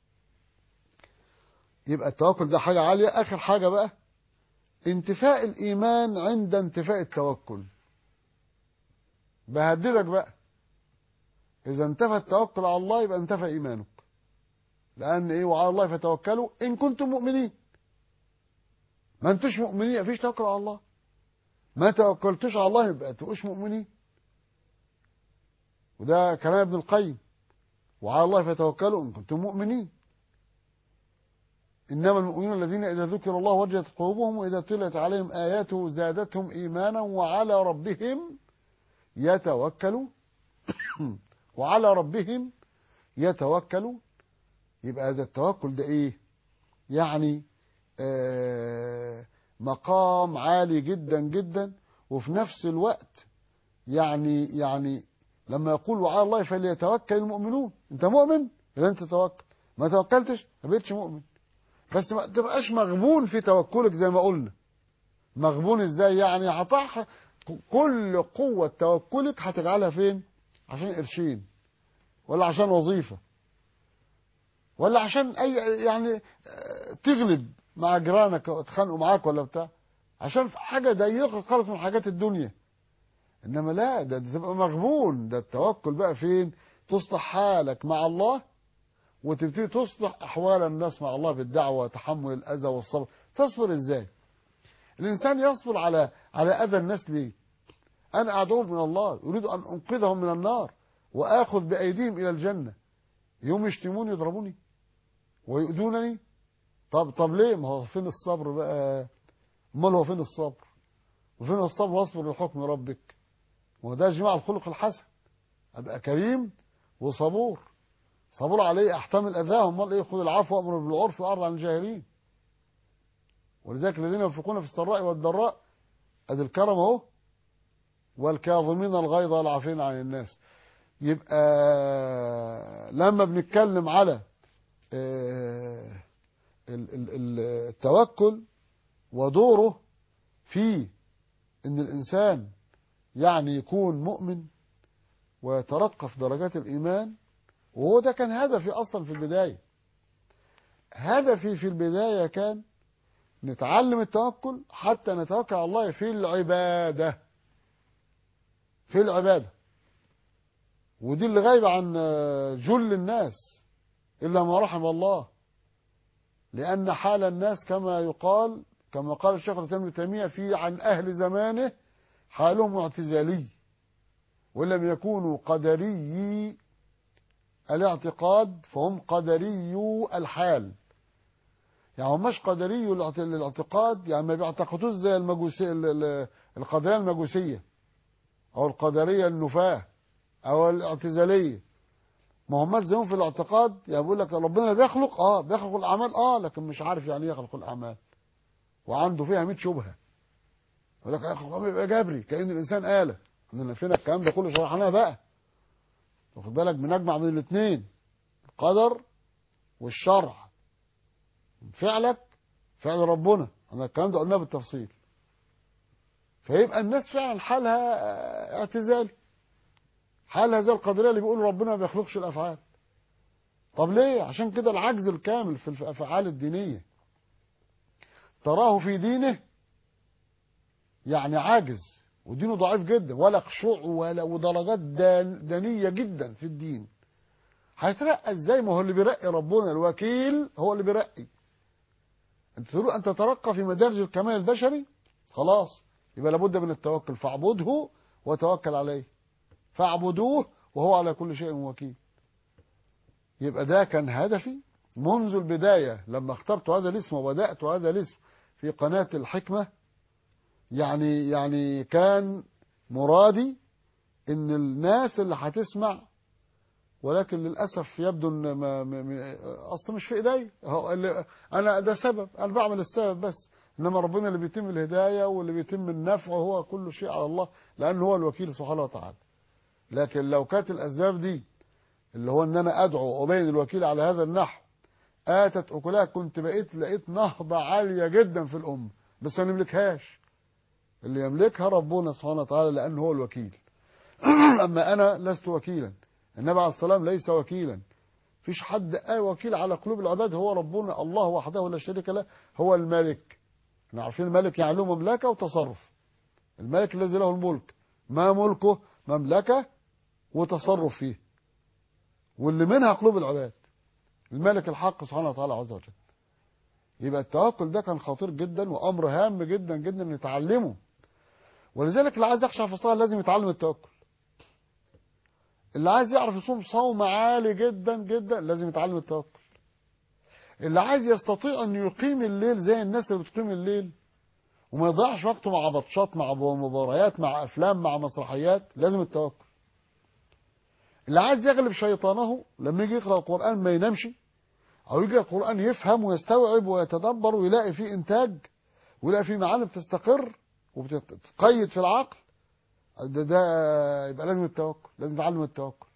يبقى التوكل ده حاجه عاليه اخر حاجه بقى انتفاء الايمان عند انتفاء التوكل بهددك بقى اذا انتفى التوكل على الله يبقى انتفى ايمانك لان ايه وعلى الله فتوكلوا ان كنتم مؤمنين ما انتوش مؤمنين مفيش توكل على الله ما توكلتوش على الله يبقى تبقوش مؤمنين وده كلام ابن القيم وعلى الله فتوكلوا ان كنتم مؤمنين إنما المؤمنون الذين إذا ذكر الله وجلت قلوبهم وإذا تلت عليهم آياته زادتهم إيمانا وعلى ربهم يتوكلون وعلى ربهم يتوكلون يبقى هذا التوكل ده إيه يعني آه مقام عالي جدا جدا وفي نفس الوقت يعني يعني لما يقول وعلى الله فليتوكل المؤمنون انت مؤمن يبقى انت توكل ما توكلتش ما بقتش مؤمن بس ما تبقاش مغبون في توكلك زي ما قلنا مغبون ازاي يعني هتح كل قوة توكلك هتجعلها فين عشان قرشين ولا عشان وظيفة ولا عشان اي يعني تغلب مع جيرانك وتخانقوا معاك ولا بتاع عشان حاجة ضيقة خالص من حاجات الدنيا انما لا ده, ده تبقى مغبون ده التوكل بقى فين تصلح حالك مع الله وتبتدي تصلح احوال الناس مع الله بالدعوه وتحمل الاذى والصبر تصبر ازاي الانسان يصبر على على اذى الناس ليه انا ادعوهم من الله اريد ان انقذهم من النار واخذ بايديهم الى الجنه يوم يشتموني يضربوني ويؤذونني طب طب ليه ما هو فين الصبر بقى امال هو فين الصبر وفين الصبر واصبر لحكم ربك وده جماع الخلق الحسن ابقى كريم وصبور صبر عليه احتمل اذاهم امال ايه خذ العفو وامر بالعرف واعرض عن الجاهلين ولذلك الذين ينفقون في السراء والضراء ادي الكرم اهو والكاظمين الغيظ والعافين عن الناس يبقى لما بنتكلم على التوكل ودوره في ان الانسان يعني يكون مؤمن ويترقى في درجات الايمان وهو ده كان هدفي اصلا في البدايه هدفي في البدايه كان نتعلم التوكل حتى نتوكل على الله في العباده في العباده ودي اللي غايبه عن جل الناس الا ما رحم الله لان حال الناس كما يقال كما قال الشيخ الاسلام ابن تيميه في عن اهل زمانه حالهم اعتزالي ولم يكونوا قدري الاعتقاد فهم قدريو الحال يعني هم مش قدري الاعتقاد يعني ما بيعتقدوش زي المجوسية القدرية المجوسية او القدرية النفاة او الاعتزالية ما هم زيهم في الاعتقاد يعني بيقول لك ربنا بيخلق اه بيخلق الاعمال اه لكن مش عارف يعني ايه يخلق الاعمال وعنده فيها 100 شبهه يقول لك يا اخي القرآن يبقى جبري كأن الانسان آلة احنا فينا الكلام ده كله شرحناه بقى واخد بالك بنجمع بين الاثنين القدر والشرع فعلك فعل ربنا انا الكلام ده قلناه بالتفصيل فيبقى الناس فعلا حالها اعتزالي حالها زي القدريه اللي بيقولوا ربنا ما بيخلقش الافعال طب ليه عشان كده العجز الكامل في الافعال الدينيه تراه في دينه يعني عاجز ودينه ضعيف جدا ولا خشوع ولا ودرجات دان دنيه جدا في الدين هيترقى ازاي ما هو اللي بيرقي ربنا الوكيل هو اللي بيرقي انت تقول انت ترقى في مدارج الكمال البشري خلاص يبقى لابد من التوكل فاعبده وتوكل عليه فاعبدوه وهو على كل شيء وكيل يبقى ده كان هدفي منذ البداية لما اخترت هذا الاسم وبدأت هذا الاسم في قناة الحكمة يعني يعني كان مرادي ان الناس اللي هتسمع ولكن للاسف يبدو ان ما ما اصلا مش في ايدي انا ده سبب انا بعمل السبب بس انما ربنا اللي بيتم الهدايه واللي بيتم النفع هو كل شيء على الله لانه هو الوكيل سبحانه وتعالى لكن لو كانت الاسباب دي اللي هو ان انا ادعو وابين الوكيل على هذا النحو اتت اكلها كنت بقيت لقيت نهضه عاليه جدا في الامه بس ما نملكهاش اللي يملكها ربنا سبحانه وتعالى لانه هو الوكيل اما انا لست وكيلا النبي عليه السلام ليس وكيلا فيش حد آه وكيل على قلوب العباد هو ربنا الله وحده لا شريك له هو الملك احنا عارفين الملك يعني له مملكه وتصرف الملك الذي له الملك ما ملكه مملكه وتصرف فيه واللي منها قلوب العباد الملك الحق سبحانه وتعالى عز وجل يبقى التوكل ده كان خطير جدا وامر هام جدا جدا نتعلمه ولذلك اللي عايز يخشع في الصلاه لازم يتعلم التوكل اللي عايز يعرف يصوم صوم عالي جدا جدا لازم يتعلم التوكل اللي عايز يستطيع انه يقيم الليل زي الناس اللي بتقيم الليل وما يضيعش وقته مع بطشات مع مباريات مع افلام مع مسرحيات لازم التوكل اللي عايز يغلب شيطانه لما يجي يقرا القران ما ينامش او يجي القران يفهم ويستوعب ويتدبر ويلاقي فيه انتاج ويلاقي فيه معاني بتستقر وبتتقيد في العقل ده ده يبقى لازم التوكل لازم نتعلم التوكل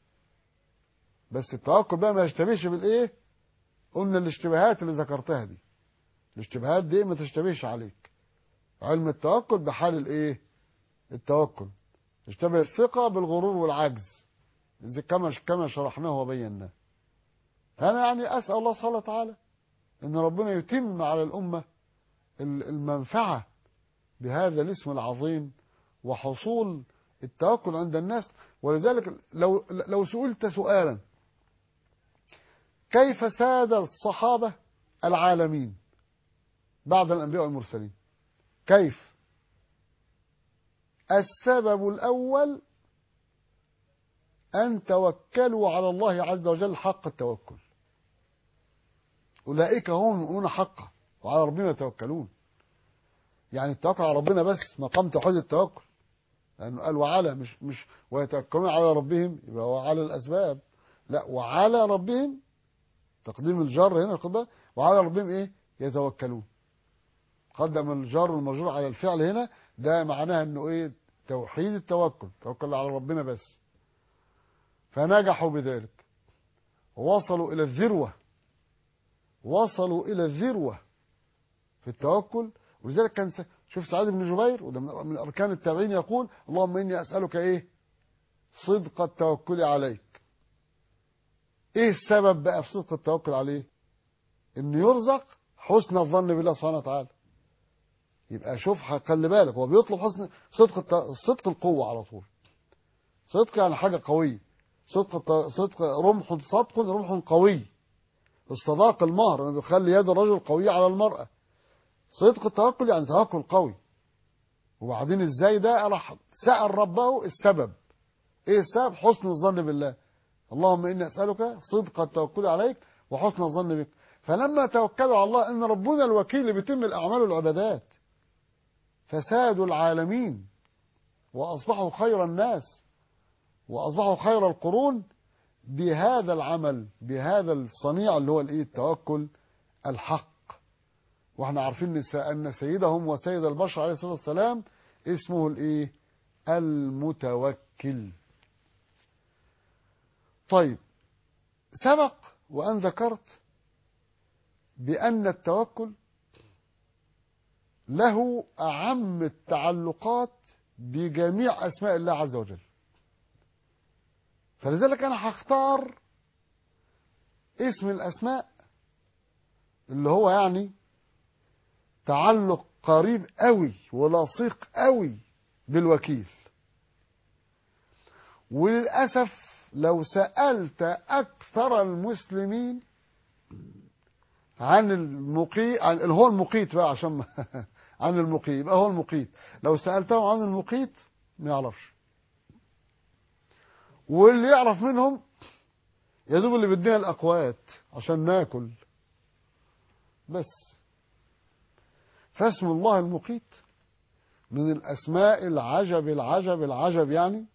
بس التوكل بقى ما يشتبهش بالايه قلنا الاشتباهات اللي ذكرتها دي الاشتباهات دي ما تشتبهش عليك علم التوكل بحال الايه التوكل يشتبه الثقه بالغرور والعجز زي كما كما شرحناه وبيناه انا يعني اسال الله سبحانه وتعالى ان ربنا يتم على الامه المنفعه بهذا الاسم العظيم وحصول التوكل عند الناس ولذلك لو لو سئلت سؤالا كيف ساد الصحابة العالمين بعد الأنبياء والمرسلين كيف السبب الأول أن توكلوا على الله عز وجل حق التوكل أولئك هم المؤمنون حقا وعلى ربنا يتوكلون يعني التوكل على ربنا بس مقام توحيد التوكل لأنه قال وعلى مش مش ويتوكلون على ربهم يبقى وعلى الأسباب لا وعلى ربهم تقديم الجر هنا خد وعلى ربهم ايه يتوكلون قدم الجار والمجرور على الفعل هنا ده معناها انه ايه توحيد التوكل توكل على ربنا بس فنجحوا بذلك ووصلوا الى الذروه وصلوا الى الذروه في التوكل ولذلك كان س... شوف سعيد بن جبير وده من اركان التابعين يقول اللهم اني اسالك ايه صدق التوكل عليك ايه السبب بقى في صدق التوكل عليه انه يرزق حسن الظن بالله سبحانه وتعالى يبقى شوف خلي بالك هو بيطلب حسن صدق الت... صدق القوه على طول صدق يعني حاجه قويه صدق الت... صدق رمح صدق رمح قوي الصداق المهر انه بيخلي يد الرجل قويه على المراه صدق التوكل يعني توكل قوي وبعدين ازاي ده راح سأل ربه السبب ايه السبب حسن الظن بالله اللهم اني اسالك صدق التوكل عليك وحسن الظن بك فلما توكلوا على الله ان ربنا الوكيل اللي بيتم الاعمال والعبادات فسادوا العالمين واصبحوا خير الناس واصبحوا خير القرون بهذا العمل بهذا الصنيع اللي هو الايه التوكل الحق واحنا عارفين ان سيدهم وسيد البشر عليه الصلاه والسلام اسمه الايه المتوكل طيب سبق وان ذكرت بان التوكل له اعم التعلقات بجميع اسماء الله عز وجل فلذلك انا هختار اسم الاسماء اللي هو يعني تعلق قريب قوي ولصيق قوي بالوكيل وللاسف لو سالت اكثر المسلمين عن المقيت عن اللي هو المقيت بقى عشان عن المقيت يبقى هو المقيت لو سالتهم عن المقيت ما يعرفش واللي يعرف منهم يا دوب اللي بيدينا الاقوات عشان ناكل بس فاسم الله المقيت من الاسماء العجب العجب العجب يعني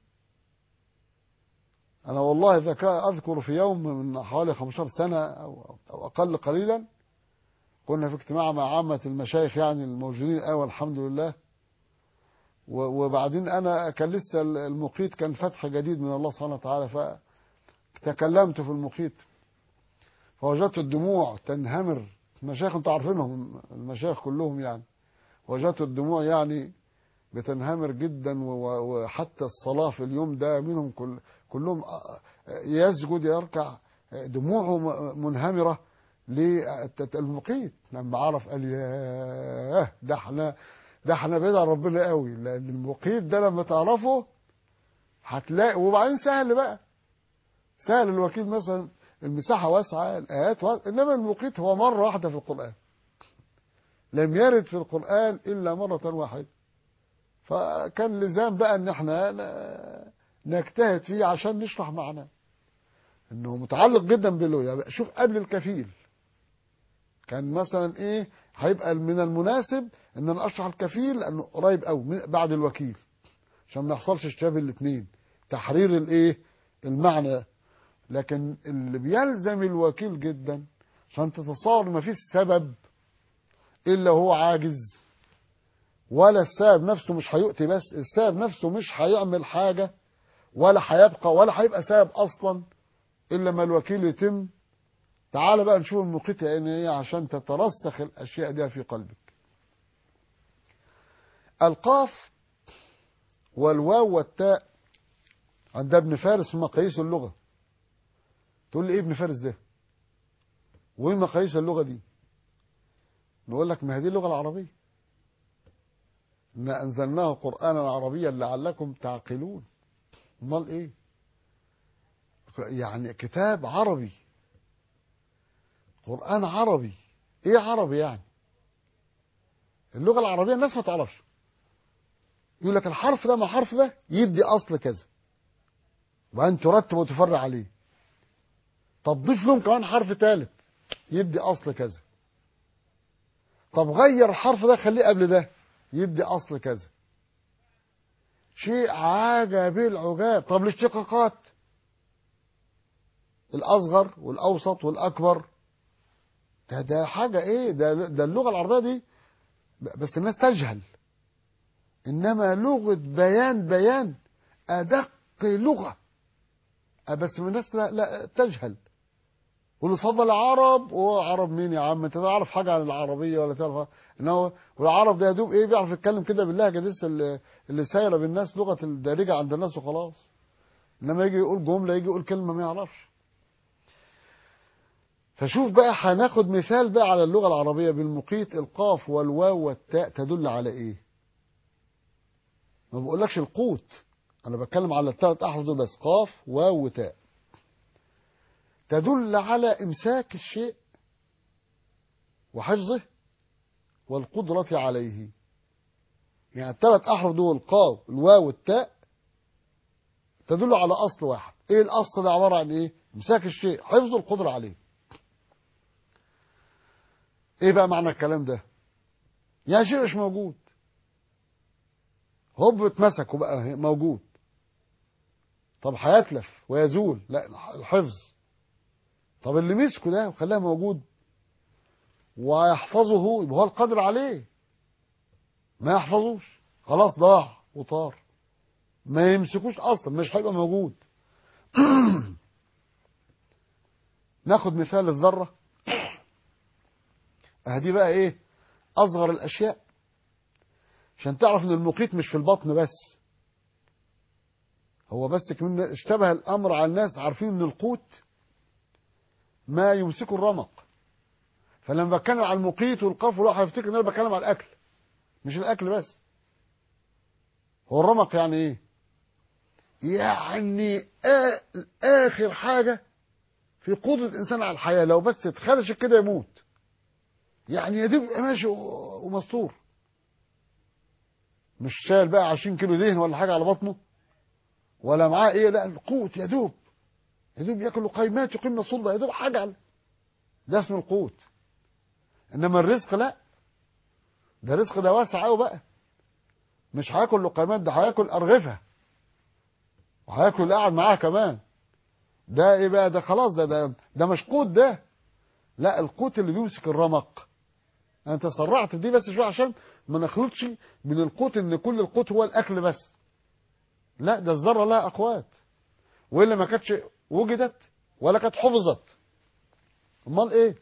انا والله ذكاء اذكر في يوم من حوالي 15 سنه او او اقل قليلا كنا في اجتماع مع عامه المشايخ يعني الموجودين الان والحمد لله وبعدين انا كان لسه المقيت كان فتح جديد من الله سبحانه وتعالى فتكلمت في المقيت فوجدت الدموع تنهمر المشايخ انتوا عارفينهم المشايخ كلهم يعني وجدت الدموع يعني بتنهمر جدا وحتى الصلاة في اليوم ده منهم كل كلهم يسجد يركع دموعه منهمرة للمقيت لما عرف قال ياه ده احنا ده احنا بعيد عن ربنا قوي لان المقيت ده لما تعرفه هتلاقي وبعدين سهل بقى سهل الوكيل مثلا المساحة واسعة الآيات واسعة إنما المقيت هو مرة واحدة في القرآن لم يرد في القرآن إلا مرة واحدة فكان لزام بقى ان احنا نجتهد فيه عشان نشرح معناه انه متعلق جدا بالله يعني شوف قبل الكفيل كان مثلا ايه هيبقى من المناسب ان انا اشرح الكفيل لانه قريب قوي بعد الوكيل عشان ما يحصلش اشتباه الاثنين تحرير الايه المعنى لكن اللي بيلزم الوكيل جدا عشان تتصور ما فيش سبب الا هو عاجز ولا السبب نفسه مش هيؤتي بس السبب نفسه مش هيعمل حاجة ولا هيبقى ولا هيبقى سبب أصلا إلا ما الوكيل يتم تعال بقى نشوف المقيت يعني ايه عشان تترسخ الأشياء دي في قلبك القاف والواو والتاء عند ابن فارس في مقاييس اللغة تقول لي ايه ابن فارس ده وايه مقاييس اللغة دي نقول لك ما هي دي اللغة العربية إنا أنزلناه قرآنا عربيا لعلكم تعقلون امال إيه يعني كتاب عربي قرآن عربي إيه عربي يعني اللغة العربية الناس ما تعرفش يقول لك الحرف ده مع الحرف ده يدي أصل كذا وبعدين ترتب وتفرع عليه طب ضيف لهم كمان حرف ثالث يدي أصل كذا طب غير الحرف ده خليه قبل ده يدي اصل كذا شيء عجب العجاب طب الاشتقاقات الاصغر والاوسط والاكبر ده ده حاجه ايه ده ده اللغه العربيه دي بس الناس تجهل انما لغه بيان بيان ادق لغه بس الناس لا, لا تجهل قول اتفضل عرب وعرب مين يا عم انت تعرف حاجه عن العربيه ولا تعرف انه والعرب ده يا دوب ايه بيعرف يتكلم كده باللهجه دي اللي, اللي سايره بالناس لغه الدارجه عند الناس وخلاص انما يجي يقول جمله يجي يقول كلمه ما يعرفش فشوف بقى هناخد مثال بقى على اللغه العربيه بالمقيت القاف والواو والتاء تدل على ايه ما بقولكش القوت انا بتكلم على الثلاث احرف دول بس قاف واو وتاء تدل على إمساك الشيء وحفظه والقدرة عليه يعني الثلاث أحرف دول القاف الواو والتاء تدل على أصل واحد إيه الأصل ده عبارة عن إيه إمساك الشيء حفظه القدرة عليه إيه بقى معنى الكلام ده يعني شيء مش موجود هوب اتمسك وبقى موجود طب هيتلف ويزول لا الحفظ طب اللي مسكه ده وخلاه موجود ويحفظه يبقى هو القادر عليه ما يحفظوش خلاص ضاع وطار ما يمسكوش اصلا مش هيبقى موجود ناخد مثال الذره اهدي بقى ايه اصغر الاشياء عشان تعرف ان المقيت مش في البطن بس هو بس كمان اشتبه الامر على الناس عارفين ان القوت ما يمسكه الرمق فلما بتكلم على المقيت والقف والواحد هيفتكر ان انا بتكلم على الاكل مش الاكل بس هو الرمق يعني ايه يعني آ- اخر حاجه في قدره الانسان على الحياه لو بس اتخدش كده يموت يعني يا دوب يبقى ماشي و- ومستور مش شايل بقى 20 كيلو دهن ولا حاجه على بطنه ولا معاه ايه لا القوت يا دوب يا دوب ياكل قيمات يقيمنا صلبه يا دوب حاجه على ده اسمه القوت انما الرزق لا ده رزق ده واسع قوي بقى مش هياكل لقيمات ده هياكل ارغفه وهياكل اللي قاعد معاه كمان ده ايه بقى ده خلاص ده ده ده مش قوت ده لا القوت اللي بيمسك الرمق انا تسرعت في دي بس شويه عشان ما نخلطش من القوت ان كل القوت هو الاكل بس لا ده الذره لها اقوات والا ما كانتش وجدت ولا كانت حفظت امال ايه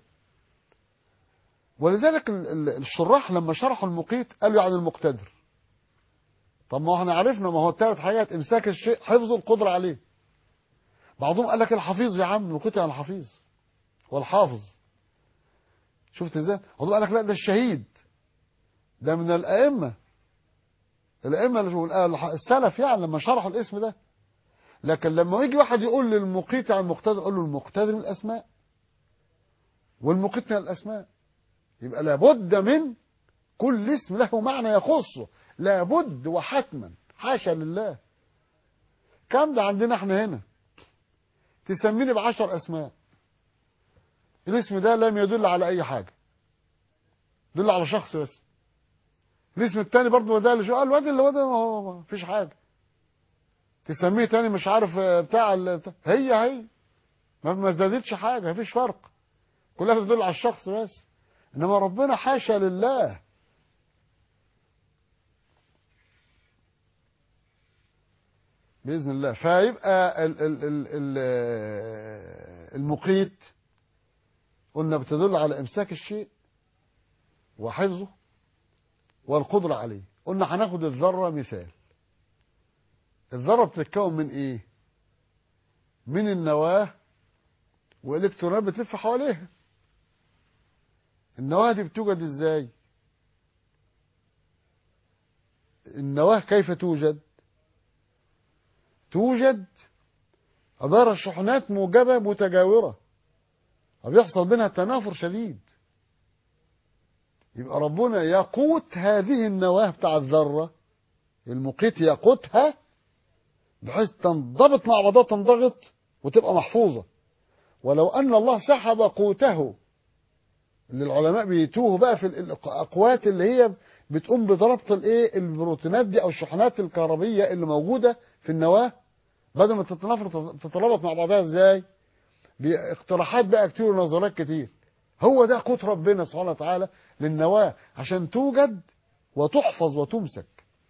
ولذلك ال- ال- الشراح لما شرحوا المقيت قالوا يعني المقتدر طب ما احنا عرفنا ما هو الثلاث حاجات امساك الشيء حفظه القدره عليه بعضهم قال لك الحفيظ يا عم المقيت يعني الحفيظ والحافظ شفت ازاي بعضهم قال لك لا ده الشهيد ده من الائمه الائمه اللي شو- السلف يعني لما شرحوا الاسم ده لكن لما يجي واحد يقول للمقيت عن المقتدر قول له المقتدر من الاسماء والمقيت من الاسماء يبقى لابد من كل اسم له معنى يخصه لابد وحتما حاشا لله كم ده عندنا احنا هنا تسميني بعشر اسماء الاسم ده لم يدل على اي حاجه يدل على شخص بس الاسم التاني برضه ما دلش قال الواد اللي هو ده ما هو ما فيش حاجه تسميه تاني مش عارف آه، بتاع ال- بتاع- هي هي ما ما زادتش حاجه مفيش فرق كلها بتدل على الشخص بس انما ربنا حاشا لله باذن الله فيبقى ال ال ال ال المقيت قلنا بتدل على امساك الشيء وحفظه والقدره عليه قلنا هناخد الذره مثال الذره بتتكون من ايه من النواه والكترونات بتلف حواليها النواه دي بتوجد ازاي النواه كيف توجد توجد عبارة شحنات موجبة متجاورة وبيحصل بينها تنافر شديد يبقى ربنا يقوت هذه النواة بتاع الذرة المقيت يقوتها بحيث تنضبط مع بعضها تنضغط وتبقى محفوظة ولو أن الله سحب قوته اللي العلماء بيتوه بقى في الأقوات اللي هي بتقوم بضربط الايه البروتينات دي او الشحنات الكهربيه اللي موجوده في النواه بدل ما تتنافر تترابط مع بعضها ازاي باقتراحات بقى كتير ونظريات كتير هو ده قوت ربنا سبحانه وتعالى للنواه عشان توجد وتحفظ وتمسك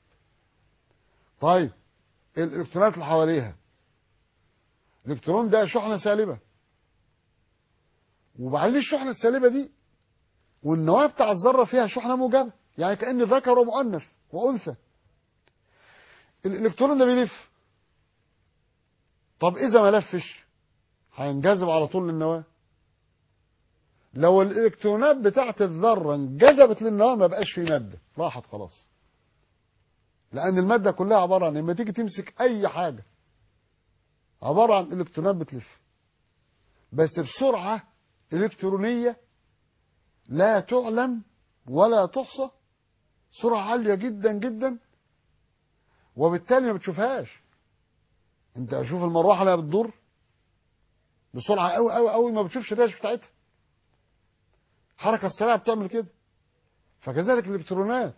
طيب الالكترونات اللي حواليها الالكترون ده شحنه سالبه وبعدين الشحنه السالبه دي والنواه بتاع الذره فيها شحنه موجبه يعني كأن ذكر ومؤنث وأنثى الإلكترون ده بيلف طب إذا ما لفش هينجذب على طول للنواة لو الإلكترونات بتاعت الذرة انجذبت للنواة ما بقاش في مادة راحت خلاص لأن المادة كلها عبارة عن لما تيجي تمسك أي حاجة عبارة عن إلكترونات بتلف بس بسرعة إلكترونية لا تعلم ولا تحصى سرعة عالية جدا جدا وبالتالي ما بتشوفهاش انت شوف المروحة اللي بتدور بسرعة قوي قوي قوي ما بتشوفش الريش بتاعتها الحركة السريعة بتعمل كده فكذلك الالكترونات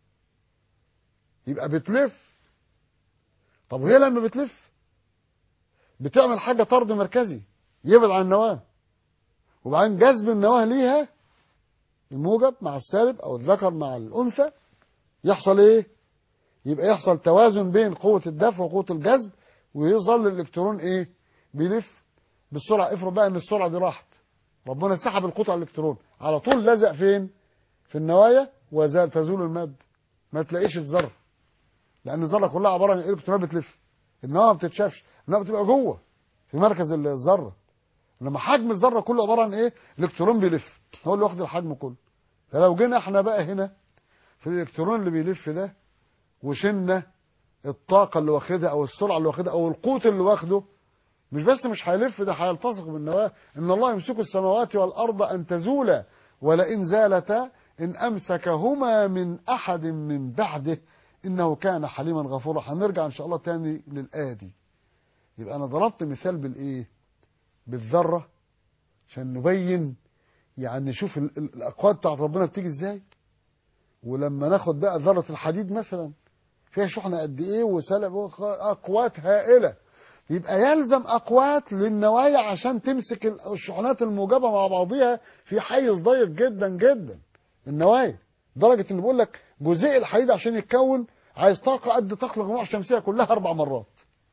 يبقى بتلف طب وهي لما بتلف بتعمل حاجة طرد مركزي يبعد عن النواة وبعدين جذب النواة ليها الموجب مع السالب او الذكر مع الانثى يحصل ايه يبقى يحصل توازن بين قوة الدفع وقوة الجذب ويظل الالكترون ايه بيلف بالسرعة افرض بقى ان السرعة دي راحت ربنا سحب القطع على الالكترون على طول لزق فين في النوايا وزال تزول المادة ما تلاقيش الذرة لان الذرة كلها عبارة عن الكترونات بتلف النواة ما بتتشافش النواة بتبقى جوه في مركز الذرة لما حجم الذرة كله عبارة عن ايه الالكترون بيلف هو اللي واخد الحجم كله فلو جينا احنا بقى هنا في الالكترون اللي بيلف ده وشلنا الطاقة اللي واخدها او السرعة اللي واخدها او القوت اللي واخده مش بس مش هيلف ده هيلتصق بالنواة ان الله يمسك السماوات والارض ان تزولا ولئن زالتا ان امسكهما من احد من بعده انه كان حليما غفورا هنرجع ان شاء الله تاني للآية دي يبقى انا ضربت مثال بالايه بالذرة عشان نبين يعني نشوف ال- ال- الاقوات بتاعت ربنا بتيجي ازاي ولما ناخد بقى ذرة الحديد مثلا فيها شحنة قد ايه وسلب وخ- اقوات هائلة يبقى يلزم اقوات للنوايا عشان تمسك ال- الشحنات الموجبة مع بعضها في حيز ضيق جدا جدا النوايا درجة ان بيقول لك جزيء الحديد عشان يتكون عايز طاقة قد طاقة المجموعة الشمسية كلها اربع مرات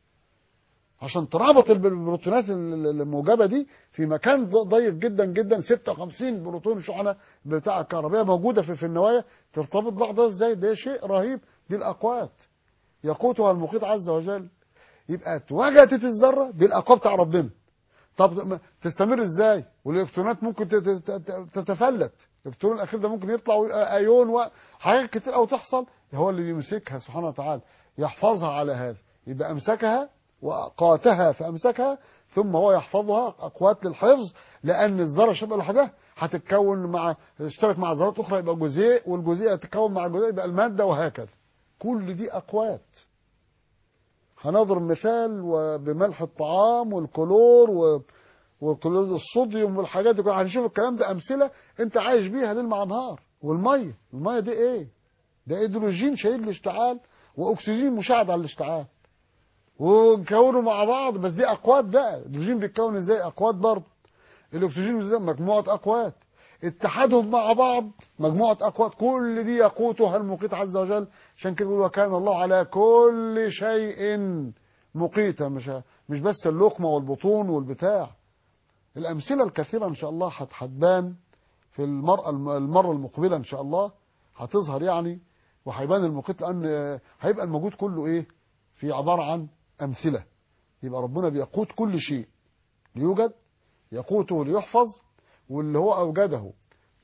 عشان ترابط الب- البروتونات ال- ال- الموجبة دي في مكان ض- ضيق جدا جدا 56 بروتون شحنة بتاع الكهربية موجودة في, في النوايا ترتبط بعضها ازاي ده شيء رهيب دي الأقوات يقوتها المقيت عز وجل يبقى اتوجدت الذرة بالأقوى بتاع ربنا طب ما- تستمر ازاي والالكترونات ممكن تت- تت- تتفلت الالكترون الاخير ده ممكن يطلع ويبقى ايون وحاجات كتير قوي تحصل هو اللي بيمسكها سبحانه وتعالى يحفظها على هذا يبقى امسكها وقاتها فامسكها ثم هو يحفظها اقوات للحفظ لان الذره شبه لوحدها هتتكون مع تشترك مع ذرات اخرى يبقى جزيء والجزيء يتكون مع جزيء يبقى الماده وهكذا كل دي اقوات هنضرب مثال وبملح الطعام والكلور و... وكلور الصوديوم والحاجات دي كلها هنشوف الكلام ده امثله انت عايش بيها ليل مع نهار والميه الميه دي ايه ده هيدروجين شديد الاشتعال واكسجين مساعد على الاشتعال وكونوا مع بعض بس دي اقوات بقى الهيدروجين بيتكون ازاي اقوات برضه الاكسجين ازاي مجموعه اقوات اتحادهم مع بعض مجموعه اقوات كل دي يقوتها المقيت عز وجل عشان كده بيقول وكان الله على كل شيء مقيتا مش مش بس اللقمه والبطون والبتاع الامثله الكثيره ان شاء الله هت- هتبان في المرأة المرة المقبلة إن شاء الله هتظهر يعني وهيبان المقيت لأن هيبقى الموجود كله إيه في عبارة عن أمثلة يبقى ربنا بيقوت كل شيء ليوجد يقوته ليحفظ واللي هو أوجده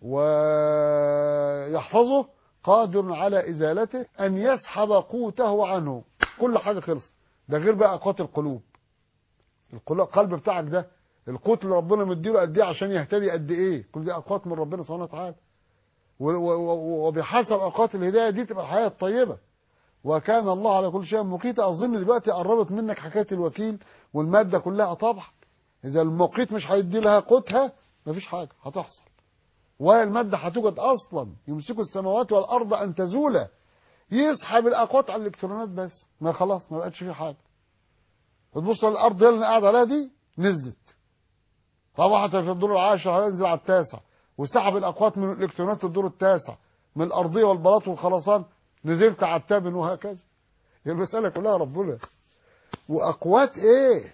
ويحفظه قادر على إزالته أن يسحب قوته عنه كل حاجة خلص ده غير بقى أقوات القلوب القلوب- القلب بتاعك ده القوت اللي ربنا مديله قد ايه عشان يهتدي قد ايه كل دي اقوات من ربنا سبحانه وتعالى و- و- و- وبحسب اوقات الهدايه دي تبقى الحياه الطيبه وكان الله على كل شيء مقيتا اظن دلوقتي قربت منك حكايه الوكيل والماده كلها طبعا اذا المقيت مش هيدي لها قوتها مفيش حاجه هتحصل وهي الماده هتوجد اصلا يمسك السماوات والارض ان تزولا يسحب الاقوات على الالكترونات بس ما خلاص ما بقتش في حاجه وتبص على الارض اللي قاعد عليها دي نزلت طبعا في الدور العاشر هينزل على التاسع وسحب الاقوات من الالكترونات للدور التاسع من الارضيه والبلاط والخرسان نزلت على الثامن وهكذا هي المساله كلها ربنا واقوات ايه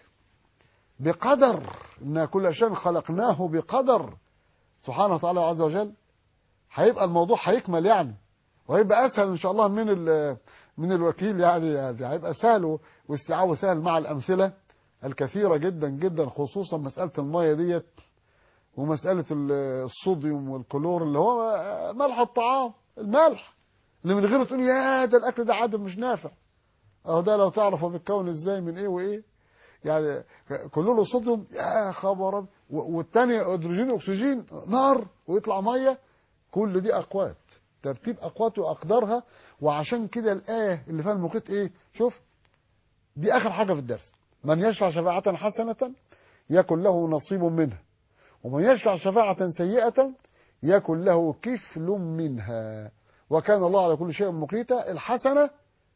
بقدر ان كل شيء خلقناه بقدر سبحانه وتعالى عز وجل هيبقى الموضوع هيكمل يعني وهيبقى اسهل ان شاء الله من ال- من الوكيل يعني, يعني هيبقى سهل واستيعابه سهل مع الامثله الكثيره جدا جدا خصوصا مساله الميه ديت ومساله ال- الصوديوم والكلور اللي هو ملح الطعام الملح اللي من غيره تقول يا ده الاكل ده عادم مش نافع اهو ده لو تعرف هو بيتكون ازاي من ايه وايه يعني كلور وصوديوم يا خبر أبيض. و- والتاني هيدروجين واكسجين نار ويطلع ميه كل دي اقوات ترتيب اقوات واقدارها وعشان كده الايه اللي فيها المقيت ايه شوف دي اخر حاجه في الدرس من يشفع شفاعه حسنه يكن له نصيب منها ومن يشفع شفاعه سيئه يكن له كفل منها وكان الله على كل شيء مقيتا الحسنه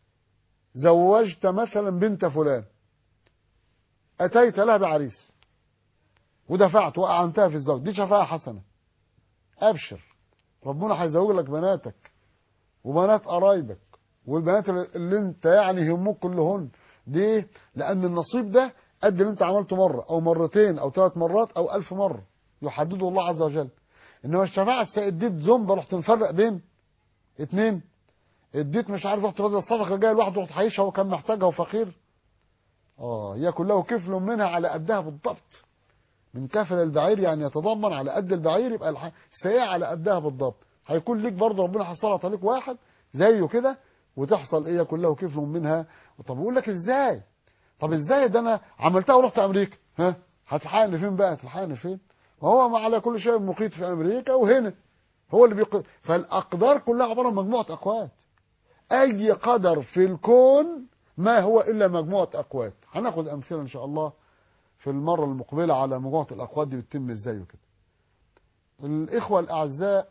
زوجت مثلا بنت فلان اتيت لها بعريس ودفعت واعنتها في الزوج دي شفاعه حسنه ابشر ربنا هيزوج لك بناتك وبنات قرايبك والبنات اللي انت يعني يهموك كلهن دي لان النصيب ده قد اللي انت عملته مره او مرتين او ثلاث مرات او ألف مره يحدده الله عز وجل انما الشفاعه السيد اديت زنبه رحت مفرق بين اتنين اديت مش عارف رحت بدل الصدقه جاي لوحده رحت حيشها وكان محتاجها وفقير اه ياكل له كفل منها على قدها بالضبط من كفل البعير يعني يتضمن على قد البعير يبقى الح- السيئة على قدها بالضبط هيكون ليك برضه ربنا حصلت عليك واحد زيه كده وتحصل ايه ياكل له كفل منها طب يقول لك ازاي طب ازاي ده انا عملتها ورحت امريكا ها هتلحقني فين بقى هتلحقني فين ما هو ما على كل شيء مقيت في امريكا وهنا هو اللي بيق... فالاقدار كلها عباره عن مجموعه اقوات اي قدر في الكون ما هو الا مجموعه اقوات هناخد امثله ان شاء الله في المره المقبله على مجموعه الاقوات دي بتتم ازاي وكده الاخوه الاعزاء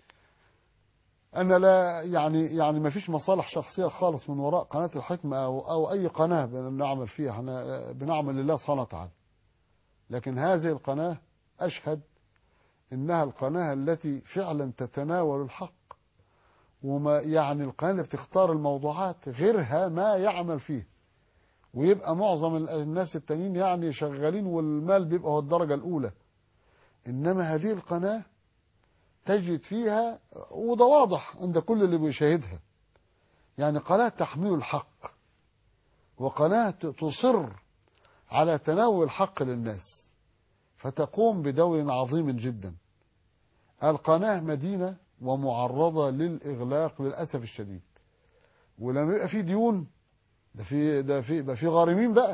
انا لا يعني يعني ما فيش مصالح شخصيه خالص من وراء قناه الحكمه او او اي قناه بنعمل فيها احنا بنعمل لله سبحانه وتعالى لكن هذه القناه اشهد انها القناه التي فعلا تتناول الحق وما يعني القناه اللي بتختار الموضوعات غيرها ما يعمل فيه ويبقى معظم ال- الناس التانيين يعني شغالين والمال بيبقى هو الدرجه الاولى انما هذه القناه تجد فيها وده واضح عند كل اللي بيشاهدها يعني قناه تحمل الحق وقناه تصر على تناول الحق للناس فتقوم بدور عظيم جدا القناه مدينه ومعرضه للاغلاق للاسف الشديد ولما يبقى في ديون ده في ده في يبقى في غارمين بقى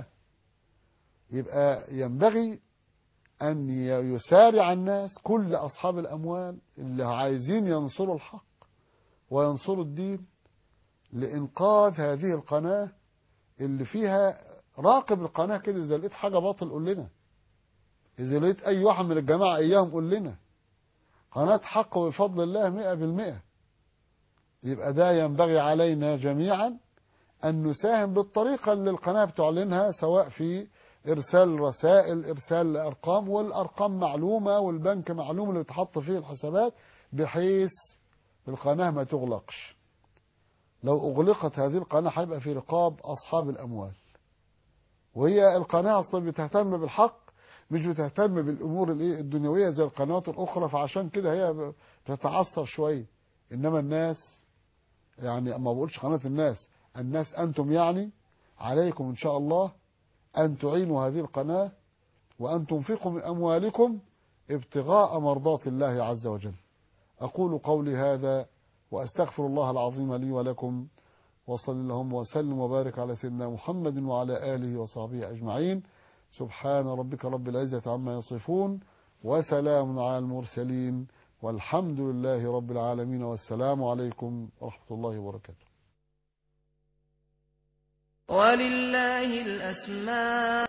يبقى ينبغي أن يسارع الناس كل أصحاب الأموال اللي عايزين ينصروا الحق وينصروا الدين لإنقاذ هذه القناة اللي فيها راقب القناة كده إذا لقيت حاجة باطل قول لنا إذا لقيت أي واحد من الجماعة إياهم قول لنا قناة حق بفضل الله مئة بالمئة يبقى ده ينبغي علينا جميعا أن نساهم بالطريقة اللي القناة بتعلنها سواء في إرسال رسائل إرسال أرقام والأرقام معلومة والبنك معلوم اللي بتحط فيه الحسابات بحيث القناة ما تغلقش لو أغلقت هذه القناة هيبقى في رقاب أصحاب الأموال وهي القناة أصلا بتهتم بالحق مش بتهتم بالأمور الإيه الدنيوية زي القنوات الأخرى فعشان كده هي بتتعثر شوية إنما الناس يعني ما بقولش قناة الناس الناس أنتم يعني عليكم إن شاء الله أن تعينوا هذه القناة وأن تنفقوا من أموالكم ابتغاء مرضات الله عز وجل أقول قولي هذا وأستغفر الله العظيم لي ولكم وصل اللهم وسلم وبارك على سيدنا محمد وعلى آله وصحبه أجمعين سبحان ربك رب العزة عما يصفون وسلام على المرسلين والحمد لله رب العالمين والسلام عليكم ورحمة الله وبركاته ولله الأسماء